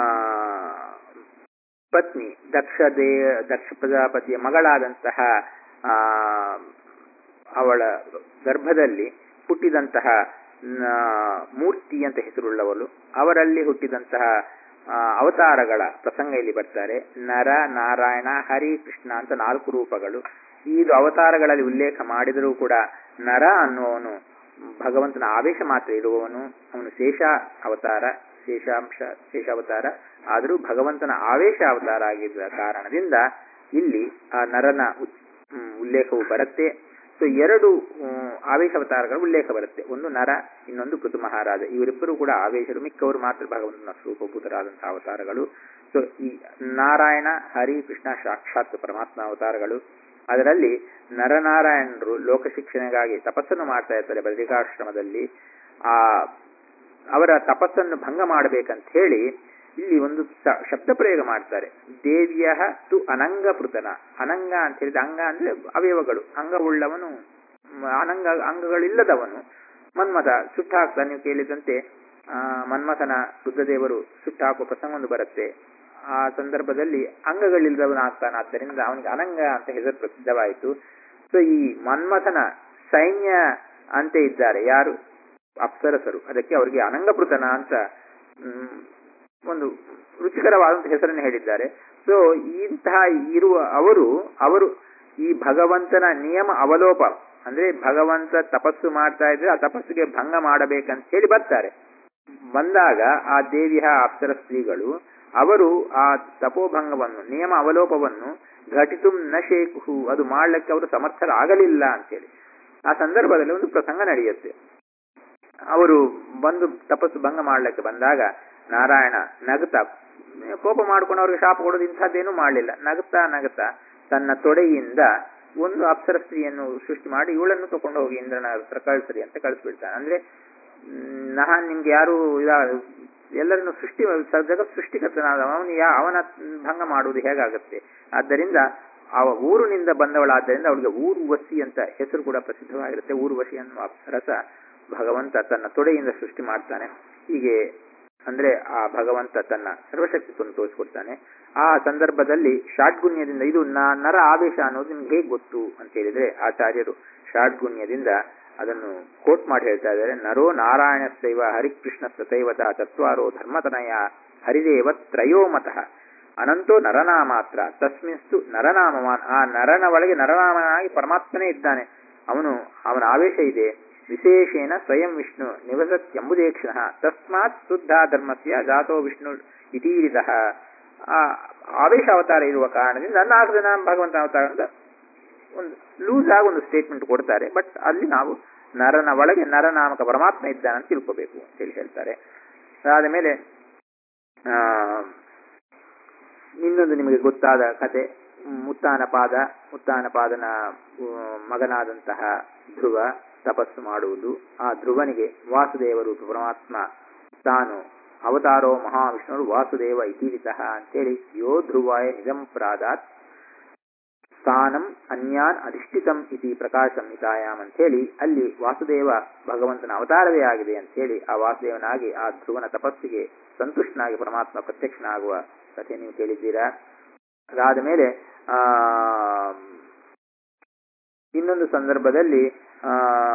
ಪತ್ನಿ ದಕ್ಷ ದೇ ದಕ್ಷ ಪ್ರಜಾಪತಿಯ ಮಗಳಾದಂತಹ ಆ ಅವಳ ಗರ್ಭದಲ್ಲಿ ಹುಟ್ಟಿದಂತಹ ನ- ಮೂರ್ತಿ ಅಂತ ಹೆಸರುಳ್ಳವಳು ಅವರಲ್ಲಿ ಹುಟ್ಟಿದಂತಹ ಆ, ಅವತಾರಗಳ ಪ್ರಸಂಗ ಇಲ್ಲಿ ಬರ್ತಾರೆ ನರ ನಾರಾಯಣ ಹರಿ ಕೃಷ್ಣ ಅಂತ ನಾಲ್ಕು ರೂಪಗಳು ಇದು ಅವತಾರಗಳಲ್ಲಿ ಉಲ್ಲೇಖ ಮಾಡಿದರೂ ಕೂಡ ನರ ಅನ್ನುವನು ಭಗವಂತನ ಆವೇಶ ಮಾತ್ರ ಇರುವವನು ಅವನು ಶೇಷ ಅವತಾರ ಶೇಷಾಂಶ ಶೇಷಾವತಾರ ಆದರೂ ಭಗವಂತನ ಆವೇಶ ಅವತಾರ ಆಗಿದ್ದ ಕಾರಣದಿಂದ ಇಲ್ಲಿ ಆ ನರನ ಉ- ಹ್ಮ್, ಉಲ್ಲೇಖವು ಬರುತ್ತೆ ಸೊ ಎರಡು ಹ್ಮ್, ಆವೇಶ ಅವತಾರಗಳ ಉಲ್ಲೇಖ ಬರುತ್ತೆ ಒಂದು ನರ ಇನ್ನೊಂದು ಪೃಥು ಮಹಾರಾಜ ಇವರಿಬ್ಬರು ಕೂಡ ಆವೇಶರು ಮಿಕ್ಕವರು ಮಾತ್ರ ಭಗವಂತನ ಸ್ವರೂಪಭೂತರಾದಂತಹ ಅವತಾರಗಳು ಸೊ ಈ ನಾರಾಯಣ ಹರಿ ಕೃಷ್ಣ ಸಾಕ್ಷಾತ್ ಪರಮಾತ್ಮ ಅವತಾರಗಳು ಅದರಲ್ಲಿ ನರನಾರಾಯಣರು ಲೋಕ ಶಿಕ್ಷಣೆಗಾಗಿ ತಪಸ್ಸನ್ನು ಮಾಡ್ತಾ ಇರ್ತಾರೆ ಬದರಿಕಾಶ್ರಮದಲ್ಲಿ ಆ ಅವರ ತಪಸ್ಸನ್ನು ಭಂಗ ಮಾಡಬೇಕಂತ ಹೇಳಿ ಇಲ್ಲಿ ಒಂದು ಸ- ಶಬ್ದ ಪ್ರಯೋಗ ಮಾಡ್ತಾರೆ ದೇವಿಯ ತು ಅನಂಗಪೃತನ ಅನಂಗ ಅಂತ ಹೇಳಿದ ಅಂಗ ಅಂದ್ರೆ ಅವಯವಗಳು ಅಂಗವುಳ್ಳವನು ಮ್, ಅನಂಗ ಅಂಗಗಳಿಲ್ಲದವನು ಮನ್ಮಥ ಸುಟ್ಟಾಕ್ತ ನೀವು ಕೇಳಿದಂತೆ ಆ, ಮನ್ಮಥನ ಬುದ್ಧದೇವರು ಸುಟ್ಟಾಕುವ ಪ್ರಸಂಗ ಒಂದು ಬರುತ್ತೆ ಆ ಸಂದರ್ಭದಲ್ಲಿ ಅಂಗಗಳಿಲ್ಲದವನು ಆಗ್ತಾನೆ ಆದ್ದರಿಂದ ಅವನಿಗೆ ಅನಂಗ ಅಂತ ಹೆಸರು ಪ್ರಸಿದ್ಧವಾಯಿತು ಸೊ ಈ ಮನ್ಮಥನ ಸೈನ್ಯ ಅಂತೆ ಇದ್ದಾರೆ ಯಾರು ಅಪ್ಸರಸರು ಅದಕ್ಕೆ ಅವರಿಗೆ ಅನಂಗಪೃತನ ಅಂತ ಮ್, ಒಂದು ರುಚಿಕರವಾದಂತಹ ಹೆಸರನ್ನು ಹೇಳಿದ್ದಾರೆ ಸೊ ಇಂತಹ ಇರುವ ಅವರು ಅವರು ಈ ಭಗವಂತನ ನಿಯಮ ಅವಲೋಪ ಅಂದ್ರೆ ಭಗವಂತ ತಪಸ್ಸು ಮಾಡ್ತಾ ಇದ್ರೆ ಆ ತಪಸ್ಸಿಗೆ ಭಂಗ ಮಾಡಬೇಕಂತ ಹೇಳಿ ಬರ್ತಾರೆ ಬಂದಾಗ ಆ ದೇವಿಯ ಅಪ್ಸರ ಸ್ತ್ರೀಗಳು ಅವರು ಆ ತಪೋಭಂಗವನ್ನು ನಿಯಮ ಅವಲೋಪವನ್ನು ಘಟಿತು ನ ಶೇಕು ಅದು ಮಾಡ್ಲಿಕ್ಕೆ ಅವರು ಸಮರ್ಥರಾಗಲಿಲ್ಲ ಅಂತೇಳಿ ಆ ಸಂದರ್ಭದಲ್ಲಿ ಒಂದು ಪ್ರಸಂಗ ನಡೆಯುತ್ತೆ ಅವರು ಬಂದು ತಪಸ್ಸು ಭಂಗ ಮಾಡ್ಲಿಕ್ಕೆ ಬಂದಾಗ ನಾರಾಯಣ ನಗುತ್ತಾ ಕೋಪ ಮಾಡ್ಕೊಂಡು ಅವ್ರಿಗೆ ಶಾಪ ಕೊಡೋದು ಇಂಥದ್ದೇನೂ ಮಾಡಲಿಲ್ಲ ನಗುತ್ತಾ ನಗುತ್ತಾ ತನ್ನ ತೊಡೆಯಿಂದ ಒಂದು ಅಪ್ಸರ ಸ್ತ್ರೀಯನ್ನು ಸೃಷ್ಟಿ ಮಾಡಿ ಇವಳನ್ನು ತಕೊಂಡು ಹೋಗಿ ಇಂದ್ರನ ಹತ್ರ ಕಳಿಸ್ರಿ ಅಂತ ಕಳಿಸ್ಬಿಡ್ತಾನೆ ಅಂದ್ರೆ ಮ್, ನಾನ್ ನಿಮ್ಗೆ ಯಾರು ಇದ ಎಲ್ಲರನ್ನು ಸೃಷ್ಟಿ ಜಗತ್ ಸೃಷ್ಟಿಕರ್ತನಾದ ಅವನು ಯಾ ಅವನ ಭಂಗ ಮಾಡುವುದು ಹೇಗಾಗುತ್ತೆ ಆದ್ದರಿಂದ ಅವ ಊರಿನಿಂದ ಬಂದವಳಾದ್ದರಿಂದ ಅವಳಿಗೆ ಊರ್ವಶಿ ಅಂತ ಹೆಸರು ಕೂಡ ಪ್ರಸಿದ್ಧವಾಗಿರುತ್ತೆ ಊರ್ವಶಿ ಅನ್ನುವ ಅಪ್ಸರಸ ಭಗವಂತ ತನ್ನ ತೊಡೆಯಿಂದ ಸೃಷ್ಟಿ ಮಾಡ್ತಾನೆ ಹೀಗೆ ಅಂದ್ರೆ ಆ ಭಗವಂತ ತನ್ನ ಸರ್ವಶಕ್ತಿತ್ವವನ್ನು ತೋರಿಸ್ಕೊಡ್ತಾನೆ ಆ ಸಂದರ್ಭದಲ್ಲಿ ಷಾಡ್ಗುಣ್ಯದಿಂದ ಇದು ನ- ನರ ಆವೇಶ ಅನ್ನೋದು ನಿಮ್ಗೆ ಹೇಗೆ ಗೊತ್ತು ಅಂತ ಹೇಳಿದ್ರೆ ಆಚಾರ್ಯರು ಷಾಡ್ಗುಣ್ಯದಿಂದ ಅದನ್ನು ಕೋಟ್ ಮಾಡಿ ಹೇಳ್ತಾ ಇದ್ದಾರೆ ನರೋ ನಾರಾಯಣ ಸೈವ ಹರಿಕೃಷ್ಣ ಸತೈವತ ಚತ್ವಾರೋ ಧರ್ಮತನಯ ಹರಿದೇವ ತ್ರಯೋಮತಃ ಅನಂತೋ ನರನಾಮಾತ್ರ ತಸ್ಮಿನ್ಸ್ತು ನರನಾಮವಾನ್ ಆ ನರನ ಒಳಗೆ ನರನಾಮನಾಗಿ ಪರಮಾತ್ಮನೇ ಇದ್ದಾನೆ ಅವನು ಅವನ ಆವೇಶ ಇದೆ ವಿಶೇಷೇಣ ಸ್ವಯಂ ವಿಷ್ಣು ನಿವಸತ್ಯಂಬುದೇಕ್ಷಣ ತಸ್ಮಾತ್ ಶುದ್ಧ ಧರ್ಮಸ್ಯ ಜಾತೋ ವಿಷ್ಣು ಇತೀರಿದ ಆ ಆವೇಶ ಅವತಾರ ಇರುವ ಕಾರಣದಿಂದ ನಾಲ್ಕು ಜನ ಭಗವಂತ ಅವತಾರ ಅಂತ ಒಂದು ಲೂಸ್ ಆಗಿ ಒಂದು ಸ್ಟೇಟ್ಮೆಂಟ್ ಕೊಡ್ತಾರೆ ಬಟ್ ಅಲ್ಲಿ ನಾವು ನರನ ಒಳಗೆ ನರನಾಮಕ ಪರಮಾತ್ಮ ಇದ್ದಾನೆ ಅಂತ ತಿಳ್ಕೋಬೇಕು ಅಂತ ಹೇಳಿ ಹೇಳ್ತಾರೆ ಅದಾದ ಮೇಲೆ ಆ, ಇನ್ನೊಂದು ನಿಮಗೆ ಗೊತ್ತಾದ ಕತೆ ಮುತ್ತಾನಪಾದ ಮುತ್ತಾನಪಾದನ ಆ, ಮಗನಾದಂತಹ ಧ್ರುವ ತಪಸ್ಸು ಮಾಡುವುದು ಆ ಧ್ರುವನಿಗೆ ವಾಸುದೇವ ರೂಪ ಪರಮಾತ್ಮ ತಾನು ಅವತಾರೋ ಮಹಾವಿಷ್ಣುರು ವಾಸುದೇವ ಇತೀರಿತಃ ಅಂತೇಳಿ ಯೋ ಧ್ರುವಾಯ ನಿಜಂ ಪ್ರಾದಾತ್ ಸ್ಥಾನಂ ಅನ್ಯಾನ್ ಅಧಿಷ್ಠಿತಂ ಇತಿ ಪ್ರಕಾಶ ಸಂಹಿತಾಯಾಮ್ ಅಂತೇಳಿ ಅಲ್ಲಿ ವಾಸುದೇವ ಭಗವಂತನ ಅವತಾರವೇ ಆಗಿದೆ ಅಂತೇಳಿ ಆ ವಾಸುದೇವನಾಗಿ ಆ ಧ್ರುವನ ತಪಸ್ಸಿಗೆ ಸಂತುಷ್ಟನಾಗಿ ಪರಮಾತ್ಮ ಪ್ರತ್ಯಕ್ಷನಾಗುವ ಕಥೆ ನೀವು ಕೇಳಿದ್ದೀರಾ ಅದಾದ ಮೇಲೆ ಆ ಇನ್ನೊಂದು ಸಂದರ್ಭದಲ್ಲಿ ಆ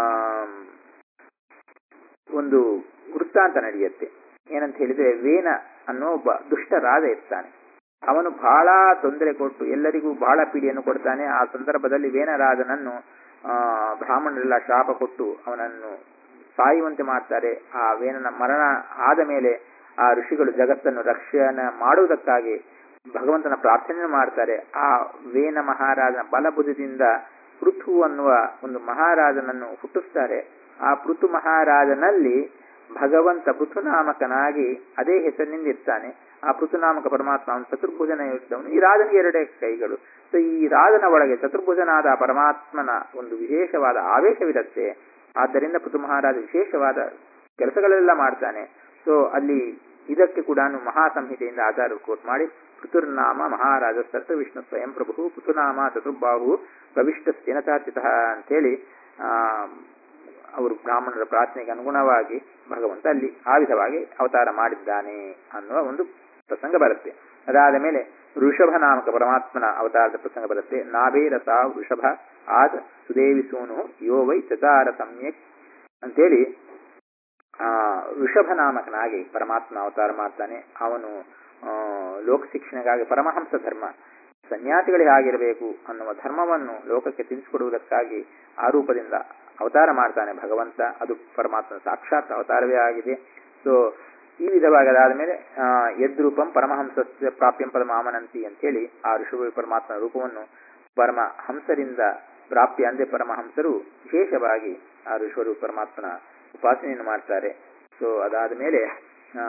ಒಂದು ವೃತ್ತಾಂತ ನಡೆಯುತ್ತೆ ಏನಂತ ಹೇಳಿದ್ರೆ ವೇನ ಅನ್ನೋ ಒಬ್ಬ ದುಷ್ಟ ರಾಜ ಇರ್ತಾನೆ ಅವನು ಬಹಳ ತೊಂದರೆ ಕೊಟ್ಟು ಎಲ್ಲರಿಗೂ ಬಹಳ ಪೀಡಿಯನ್ನು ಕೊಡ್ತಾನೆ ಆ ಸಂದರ್ಭದಲ್ಲಿ ವೇನರಾಜನನ್ನು ಆ ಬ್ರಾಹ್ಮಣರೆಲ್ಲ ಶಾಪ ಕೊಟ್ಟು ಅವನನ್ನು ಸಾಯುವಂತೆ ಮಾಡ್ತಾರೆ ಆ ವೇನನ ಮರಣ ಆದ ಮೇಲೆ ಆ ಋಷಿಗಳು ಜಗತ್ತನ್ನು ರಕ್ಷಣೆ ಮಾಡುವುದಕ್ಕಾಗಿ ಭಗವಂತನ ಪ್ರಾರ್ಥನೆ ಮಾಡ್ತಾರೆ ಆ ವೇನ ಮಹಾರಾಜನ ಬಲಬುದ್ಧಿದಿಂದ ಪೃಥು ಅನ್ನುವ ಒಂದು ಮಹಾರಾಜನನ್ನು ಹುಟ್ಟಿಸ್ತಾರೆ ಆ ಪೃಥು ಮಹಾರಾಜನಲ್ಲಿ ಭಗವಂತ ಪೃಥುನಾಮಕನಾಗಿ ಅದೇ ಹೆಸರಿನಿಂದ ಇರ್ತಾನೆ ಆ ಪೃಥುನಾಮಕ ಪರಮಾತ್ಮ ಅವನು ಚತುರ್ಭುಜನ ಇದ್ದವನು ಈ ರಾಜನಿಗೆ ಎರಡೇ ಕೈಗಳು ಸೊ ಈ ರಾಜನ ಒಳಗೆ ಚತುರ್ಭುಜನಾದ ಪರಮಾತ್ಮನ ಒಂದು ವಿಶೇಷವಾದ ಆವೇಶವಿರುತ್ತೆ ಆದ್ದರಿಂದ ಪೃಥು ಮಹಾರಾಜ ವಿಶೇಷವಾದ ಕೆಲಸಗಳೆಲ್ಲ ಮಾಡ್ತಾನೆ ಸೊ ಅಲ್ಲಿ ಇದಕ್ಕೆ ಕೂಡ ಮಹಾಸಂಹಿತೆಯಿಂದ ಆಧಾರ ಕೋಟ್ ಮಾಡಿ ಪೃಥುರ್ನಾಮ ಮಹಾರಾಜ ಸರ್ತ ವಿಷ್ಣು ಸ್ವಯಂ ಪ್ರಭು ಪೃಥುನಾಮ ಚತುರ್ಬಾಹು ಪ್ರವಿಷ್ಟ ಸ್ಥಿನತಾಚಿತ ಅಂತೇಳಿ ಆ ಅವರು ಬ್ರಾಹ್ಮಣರ ಪ್ರಾರ್ಥನೆಗೆ ಅನುಗುಣವಾಗಿ ಭಗವಂತ ಅಲ್ಲಿ ಆ ವಿಧವಾಗಿ ಅವತಾರ ಮಾಡಿದ್ದಾನೆ ಅನ್ನುವ ಒಂದು ಪ್ರಸಂಗ ಬರುತ್ತೆ ಅದಾದ ಮೇಲೆ ಋಷಭ ನಾಮಕ ಪರಮಾತ್ಮನ ಅವತಾರದ ಪ್ರಸಂಗ ಬರುತ್ತೆ ನಾಭೇ ರಸ ವೃಷಭ ಆದ ಸುದೇವಿ ಸೂನು ಯೋ ವೈ ಚಚಾರ ಸಮ್ಯಕ್ ಅಂತೇಳಿ ಆ ಋಷಭ ನಾಮಕನಾಗಿ ಪರಮಾತ್ಮ ಅವತಾರ ಮಾಡ್ತಾನೆ ಅವನು ಆ, ಲೋಕ ಶಿಕ್ಷಣೆಗಾಗಿ ಪರಮಹಂಸ ಧರ್ಮ ಸನ್ಯಾಸಿಗಳೇ ಆಗಿರಬೇಕು ಅನ್ನುವ ಧರ್ಮವನ್ನು ಲೋಕಕ್ಕೆ ತಿಳಿಸಿಕೊಡುವುದಕ್ಕಾಗಿ ಆ ರೂಪದಿಂದ ಅವತಾರ ಮಾಡ್ತಾನೆ ಭಗವಂತ ಅದು ಪರಮಾತ್ಮನ ಸಾಕ್ಷಾತ್ ಅವತಾರವೇ ಆಗಿದೆ ಸೊ ಈ ವಿಧವಾಗಿ ಅದಾದ ಮೇಲೆ ಯದ್ರೂಪಂ ಪರಮಹಂಸಸ್ಯ ಪ್ರಾಪ್ಯಂ ಪರಮಾಮನಂತಿ ಅಂತೇಳಿ ಆ ಋಷಭ ಪರಮಾತ್ಮನ ರೂಪವನ್ನು ಪರಮ ಹಂಸರಿಂದ ಪ್ರಾಪ್ಯ ಅಂದ್ರೆ ಪರಮಹಂಸರು ವಿಶೇಷವಾಗಿ ಆ ಋಷಭ ಪರಮಾತ್ಮನ ಉಪಾಸನೆಯನ್ನು ಮಾಡ್ತಾರೆ ಸೊ ಅದಾದ ಮೇಲೆ ಆ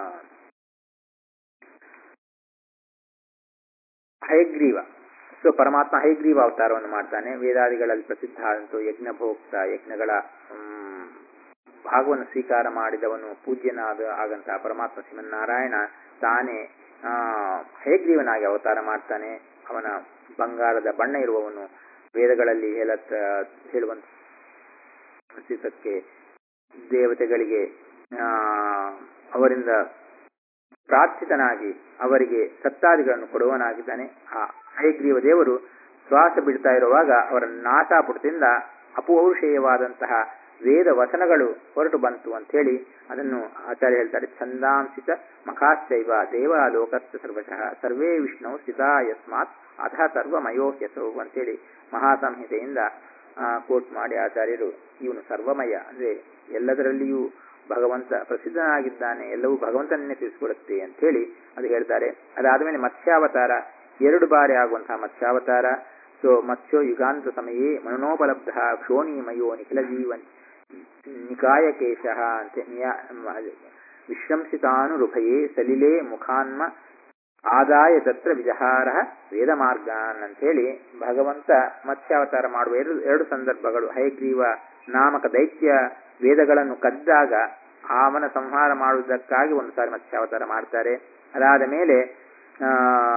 ಹಯಗ್ರೀವ ಸೊ ಪರಮಾತ್ಮ ಹಯಗ್ರೀವ ಅವತಾರವನ್ನು ಮಾಡ್ತಾನೆ ವೇದಾದಿಗಳಲ್ಲಿ ಪ್ರಸಿದ್ಧ ಆದಂತು ಯಜ್ಞಭೋಕ್ತ ಯಜ್ಞಗಳ ಹ್ಮ್, ಭಾಗವನ್ನು ಸ್ವೀಕಾರ ಮಾಡಿದವನು ಪೂಜ್ಯನಾದ ಆಗಂತ ಪರಮಾತ್ಮ ಶ್ರೀಮನ್ನಾರಾಯಣ ತಾನೇ ಆ ಹಯಗ್ರೀವನಾಗಿ ಅವತಾರ ಮಾಡ್ತಾನೆ ಅವನ ಬಂಗಾರದ ಬಣ್ಣ ಇರುವವನು ವೇದಗಳಲ್ಲಿ ಹೇಳತ್ತ ಹೇಳುವಂತ ಪ್ರಸಿದ್ಧಕ್ಕೆ ದೇವತೆಗಳಿಗೆ ಆ ಅವರಿಂದ ಪ್ರಾರ್ಥಿತನಾಗಿ ಅವರಿಗೆ ಸತ್ತಾದಿಗಳನ್ನು ಕೊಡುವನಾಗಿದ್ದಾನೆ ಆ ಹಯಗ್ರೀವ ದೇವರು ಶ್ವಾಸ ಬಿಡ್ತಾ ಇರುವಾಗ ಅವರ ನಾಸಾಪುಟದಿಂದ ಅಪೌರುಷೇಯವಾದಂತಹ ವೇದ ವಚನಗಳು ಹೊರಟು ಬಂತು ಅಂತ ಹೇಳಿ ಅದನ್ನು ಆಚಾರ್ಯ ಹೇಳ್ತಾರೆ ಛಂದಾಂಸಿತ ಮಖಾಶ್ಚೈವ ದೇವ ಲೋಕಸ್ಥ ಸರ್ವಶಃ ಸರ್ವೇ ವಿಷ್ಣು ಸ್ಥಿತಾ ಯಸ್ಮಾತ್ ಅಥ ಸರ್ವಮಯೋ ಹೆಸರು ಅಂತೇಳಿ ಮಹಾಸಂಹಿತೆಯಿಂದ ಕೋಟ್ ಮಾಡಿ ಆಚಾರ್ಯರು ಇವನು ಸರ್ವಮಯ ಅಂದ್ರೆ ಎಲ್ಲದರಲ್ಲಿಯೂ ಭಗವಂತ ಪ್ರಸಿದ್ಧನಾಗಿದ್ದಾನೆ ಎಲ್ಲವೂ ಭಗವಂತನನ್ನೇ ತಿಳಿಸಿಕೊಡುತ್ತೆ ಅಂತ ಹೇಳಿ ಅದು ಹೇಳ್ತಾರೆ ಅದಾದಮೇಲೆ ಮತ್ಸ್ಯಾವತಾರ ಎರಡು ಬಾರಿ ಆಗುವಂತಹ ಮತ್ಸ್ಯಾವತಾರ ಸೊ ಮತ್ಸ್ಯೋ ಯುಗಾಂತ ಸಮಯೇ ಮನೋಪಲಬ್ಧ ಕ್ಷೋಣಿಮಯೋ ನಿಖಿಲ ಜೀವನ್ ನಿಕಾಯಕೇಶ ಅಂತ ವಿಶ್ರಂಸಿತಾನುರುಭಯೇ ಸಲಿಲೆ ಮುಖಾನ್ಮ ಆದಾಯ ತತ್ರ ವಿಜಹಾರ ವೇದ ಮಾರ್ಗಾನ್ ಅಂತ ಹೇಳಿ ಭಗವಂತ ಮತ್ಸ್ಯಾವತಾರ ಮಾಡುವ ಎರಡು ಎರಡು ಸಂದರ್ಭಗಳು ಹಯಗ್ರೀವ ನಾಮಕ ದೈತ್ಯ ವೇದಗಳನ್ನು ಕದ್ದಾಗ ಅವನ ಸಂಹಾರ ಮಾಡುವುದಕ್ಕಾಗಿ ಒಂದು ಸಾರಿ ಮತ್ಸ್ಯಾವತಾರ ಮಾಡ್ತಾರೆ ಅದಾದ ಮೇಲೆ ಆ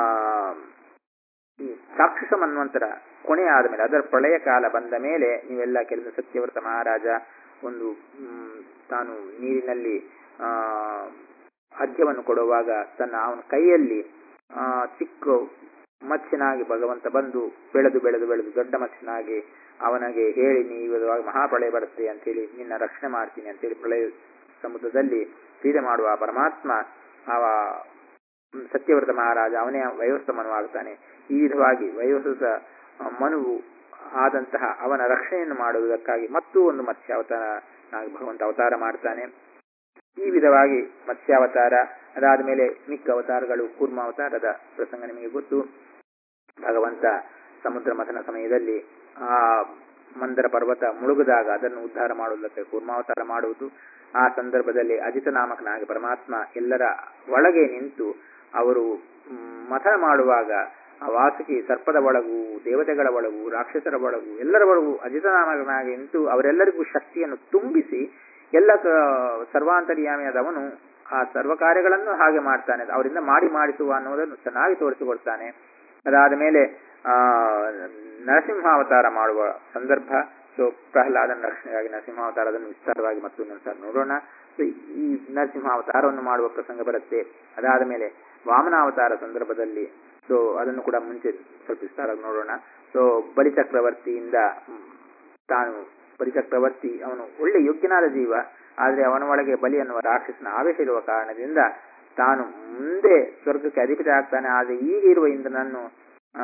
ಈ ರಾಕ್ಷಸ ಮನ್ವಂತರ ಕೊನೆ ಆದ ಮೇಲೆ ಅದರ ಪ್ರಳಯ ಕಾಲ ಬಂದ ಮೇಲೆ ನೀವೆಲ್ಲ ಕೆಲಸ ಸತ್ಯವ್ರತ ಮಹಾರಾಜ ಒಂದು ತಾನು ನೀರಿನಲ್ಲಿ ಆ ಅದ್ಯವನ್ನು ಕೊಡುವಾಗ ತನ್ನ ಅವನ ಕೈಯಲ್ಲಿ ಆ ಚಿಕ್ಕ ಮತ್ಸ್ಯನಾಗಿ ಭಗವಂತ ಬಂದು ಬೆಳೆದು ಬೆಳೆದು ಬೆಳೆದು ದೊಡ್ಡ ಮತ್ಸ್ಯನಾಗಿ ಅವನಿಗೆ ಹೇಳಿ ನೀವು ಮಹಾಪ್ರಳಯ ಬರುತ್ತೆ ಅಂತ ಹೇಳಿ ನಿನ್ನ ರಕ್ಷಣೆ ಮಾಡ್ತೀನಿ ಅಂತೇಳಿ ಪ್ರಳಯ ಸಮುದ್ರದಲ್ಲಿ ಕ್ರೀಡೆ ಮಾಡುವ ಪರಮಾತ್ಮ ಅವ ಸತ್ಯವ್ರತ ಮಹಾರಾಜ ಅವನೇ ವಯೋಸ್ಥ ಮನುವಾಗ್ತಾನೆ ಈ ವಿಧವಾಗಿ ವಯೋಸ್ಥ ಮನುವು ಆದಂತಹ ಅವನ ರಕ್ಷಣೆಯನ್ನು ಮಾಡುವುದಕ್ಕಾಗಿ ಮತ್ತೂ ಒಂದು ಮತ್ಸ್ಯಾವತಾರನಾಗಿ ಭಗವಂತ ಅವತಾರ ಮಾಡ್ತಾನೆ ಈ ವಿಧವಾಗಿ ಮತ್ಸ್ಯಾವತಾರ ಅದಾದ ಮೇಲೆ ಮಿಕ್ಕ ಅವತಾರಗಳು ಕೂರ್ಮ ಅವತಾರದ ಪ್ರಸಂಗ ನಿಮಗೆ ಗೊತ್ತು ಭಗವಂತ ಸಮುದ್ರ ಮಥನ ಸಮಯದಲ್ಲಿ ಆ ಮಂದರ ಪರ್ವತ ಮುಳುಗಿದಾಗ ಅದನ್ನು ಉದ್ಧಾರ ಮಾಡುವುದಕ್ಕೆ ಕೂರ್ಮಾವತಾರ ಮಾಡುವುದು ಆ ಸಂದರ್ಭದಲ್ಲಿ ಅಜಿತ ನಾಮಕನಾಗಿ ಪರಮಾತ್ಮ ಎಲ್ಲರ ಒಳಗೆ ನಿಂತು ಅವರು ಮಥನ ಮಾಡುವಾಗ ಆ ವಾಸುಕಿ ಸರ್ಪದ ಒಳಗೂ ದೇವತೆಗಳ ಒಳಗೂ ರಾಕ್ಷಸರ ಒಳಗೂ ಎಲ್ಲರ ಒಳಗೂ ಅಜಿತನಾಮಕನಾಗಿ ನಿಂತು ಅವರೆಲ್ಲರಿಗೂ ಶಕ್ತಿಯನ್ನು ತುಂಬಿಸಿ ಎಲ್ಲ ಸರ್ವಾಂತರ್ಯಾಮಿಯಾದವನು ಆ ಸರ್ವ ಕಾರ್ಯಗಳನ್ನು ಹಾಗೆ ಮಾಡ್ತಾನೆ ಅವರಿಂದ ಮಾಡಿ ಮಾಡಿಸುವ ಅನ್ನೋದನ್ನು ಚೆನ್ನಾಗಿ ತೋರಿಸಿಕೊಡ್ತಾನೆ ಅದಾದ ಮೇಲೆ ಆ ನರಸಿಂಹಾವತಾರ ಮಾಡುವ ಸಂದರ್ಭ ಸೊ ಪ್ರಹ್ಲಾದನ ರಕ್ಷಣೆಗಾಗಿ ನರಸಿಂಹಾವತಾರದನ್ನು ವಿಸ್ತಾರವಾಗಿ ಮತ್ತು ಇನ್ನೊಂದ್ಸಾರಿ ನೋಡೋಣ ಸೊ ಈ ನರಸಿಂಹಾವತಾರವನ್ನು ಮಾಡುವ ಪ್ರಸಂಗ ಬರುತ್ತೆ ಅದಾದ ಮೇಲೆ ವಾಮನಾವತಾರ ಸಂದರ್ಭದಲ್ಲಿ ಸೊ ಅದನ್ನು ಕೂಡ ಮುಂಚೆ ಸ್ವಲ್ಪ ವಿಸ್ತಾರವಾಗಿ ನೋಡೋಣ ಸೊ ಬಲಿಚಕ್ರವರ್ತಿಯಿಂದ ತಾನು ಬಲಿಚಕ್ರವರ್ತಿ ಅವನು ಒಳ್ಳೆ ಯೋಗ್ಯನಾದ ಜೀವ ಆದರೆ ಅವನ ಒಳಗೆ ಬಲಿ ಅನ್ನುವ ರಾಕ್ಷಸನ ಆವೇಶ ಇರುವ ಕಾರಣದಿಂದ ತಾನು ಮುಂದೆ ಸ್ವರ್ಗಕ್ಕೆ ಅಧಿಪತಿ ಆಗ್ತಾನೆ ಆದರೆ ಈಗ ಇರುವ ಇಂದ್ರನನ್ನು ಆ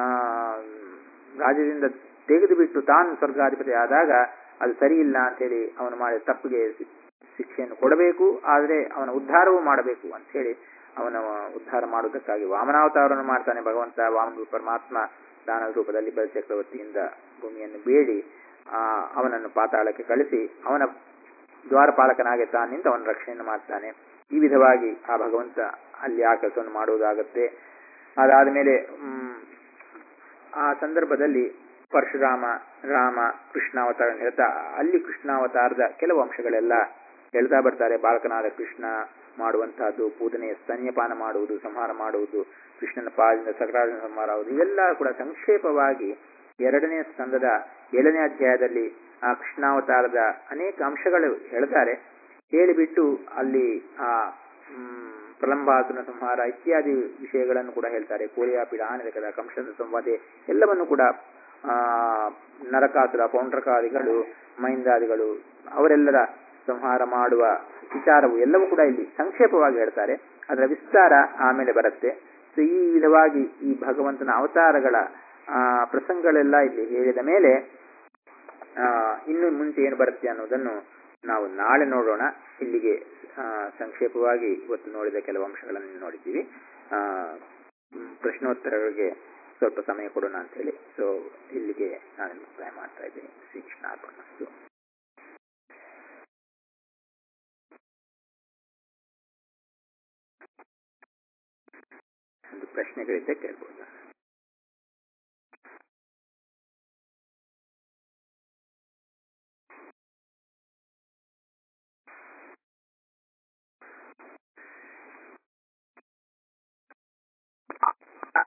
ರಾಜ್ಯದಿಂದ ತೆಗೆದು ಬಿಟ್ಟು ತಾನು ಸ್ವರ್ಗಾಧಿಪತಿ ಆದಾಗ ಅದು ಸರಿ ಇಲ್ಲ ಅಂತೇಳಿ ಅವನು ಮಾಡಿದ ತಪ್ಪಿಗೆ ಶಿಕ್ಷೆಯನ್ನು ಕೊಡಬೇಕು ಆದರೆ ಅವನ ಉದ್ಧಾರವೂ ಮಾಡಬೇಕು ಅಂತ ಹೇಳಿ ಅವನ ಉದ್ಧಾರ ಮಾಡುವುದಕ್ಕಾಗಿ ವಾಮನಾವತಾರವನ್ನು ಮಾಡ್ತಾನೆ ಭಗವಂತ ವಾಮನ ಪರಮಾತ್ಮ ದಾನ ರೂಪದಲ್ಲಿ ಬಲಿಚಕ್ರವರ್ತಿಯಿಂದ ಭೂಮಿಯನ್ನು ಬೇಡಿ ಆ ಅವನನ್ನು ಪಾತಾಳಕ್ಕೆ ಕಳಿಸಿ ಅವನ ದ್ವಾರಪಾಲಕನಾಗಿ ತಾನಿಂದ ಅವನ ರಕ್ಷಣೆಯನ್ನು ಮಾಡ್ತಾನೆ ಈ ವಿಧವಾಗಿ ಆ ಭಗವಂತ ಅಲ್ಲಿ ಆ ಕೆಲಸವನ್ನು ಮಾಡುವುದಾಗತ್ತೆ ಅದಾದ ಮೇಲೆ ಆ ಸಂದರ್ಭದಲ್ಲಿ ಪರಶುರಾಮ ರಾಮ ಕೃಷ್ಣಾವತಾರ ಹೇಳ್ತಾ ಅಲ್ಲಿ ಕೃಷ್ಣಾವತಾರದ ಕೆಲವು ಅಂಶಗಳೆಲ್ಲ ಹೇಳ್ತಾ ಬರ್ತಾರೆ ಬಾಲಕನಾದ ಕೃಷ್ಣ ಮಾಡುವಂತಹದ್ದು ಪೂಜನೆಯ ಸ್ತನ್ಯಪಾನ ಮಾಡುವುದು ಸಂಹಾರ ಮಾಡುವುದು ಕೃಷ್ಣನ ಪಾಲಿನ ಸಕರಾಜನ ಸಂಹಾರ ಆಗುವುದು ಇವೆಲ್ಲ ಕೂಡ ಸಂಕ್ಷೇಪವಾಗಿ ಎರಡನೇ ಸ್ಕಂದದ ಏಳನೇ ಅಧ್ಯಾಯದಲ್ಲಿ ಆ ಕೃಷ್ಣಾವತಾರದ ಅನೇಕ ಅಂಶಗಳು ಹೇಳ್ತಾರೆ ಹೇಳಿಬಿಟ್ಟು ಅಲ್ಲಿ ಆ ಪ್ರಲಂಬಾಸುನ ಸಂಹಾರ ಇತ್ಯಾದಿ ವಿಷಯಗಳನ್ನು ಕೂಡ ಹೇಳ್ತಾರೆ ಕೋರಿಯಾಪಿಡ ಆನೆದಕದ ಕಂಶದ ಸಂವಾದೆ ಎಲ್ಲವನ್ನು ಕೂಡ ಆ ನರಕಾಸುರ ಪೌಂಡ್ರಕಾದಿಗಳು ಮೈಂದಾದಿಗಳು ಅವರೆಲ್ಲರ ಸಂಹಾರ ಮಾಡುವ ವಿಚಾರವು ಎಲ್ಲವೂ ಕೂಡ ಇಲ್ಲಿ ಸಂಕ್ಷೇಪವಾಗಿ ಹೇಳ್ತಾರೆ ಅದರ ವಿಸ್ತಾರ ಆಮೇಲೆ ಬರುತ್ತೆ ಸೊ ಈ ವಿಧವಾಗಿ ಈ ಭಗವಂತನ ಅವತಾರಗಳ ಆ ಪ್ರಸಂಗಗಳೆಲ್ಲ ಇಲ್ಲಿ ಹೇಳಿದ ಮೇಲೆ ಆ ಇನ್ನು ಮುಂಚೆ ಏನು ಬರುತ್ತೆ ಅನ್ನೋದನ್ನು ನಾವು ನಾಳೆ ನೋಡೋಣ ಇಲ್ಲಿಗೆ ಸಂಕ್ಷೇಪವಾಗಿ ಇವತ್ತು ನೋಡಿದ ಕೆಲವು ಅಂಶಗಳನ್ನು ನೋಡಿದ್ದೀವಿ ಆ ಪ್ರಶ್ನೋತ್ತರಗಳಿಗೆ ಸ್ವಲ್ಪ ಸಮಯ ಕೊಡೋಣ ಅಂತ ಹೇಳಿ ಸೊ ಇಲ್ಲಿಗೆ ನಾನು ಮುಕ್ತಾಯ ಮಾಡ್ತಾ ಇದ್ದೀನಿ ಶ್ರೀ ಕೃಷ್ಣ ಅರ್ಪಣಸ್ತು ಒಂದು ಪ್ರಶ್ನೆಗಳಿದ್ದೆ ಕೇಳ್ಬೋದು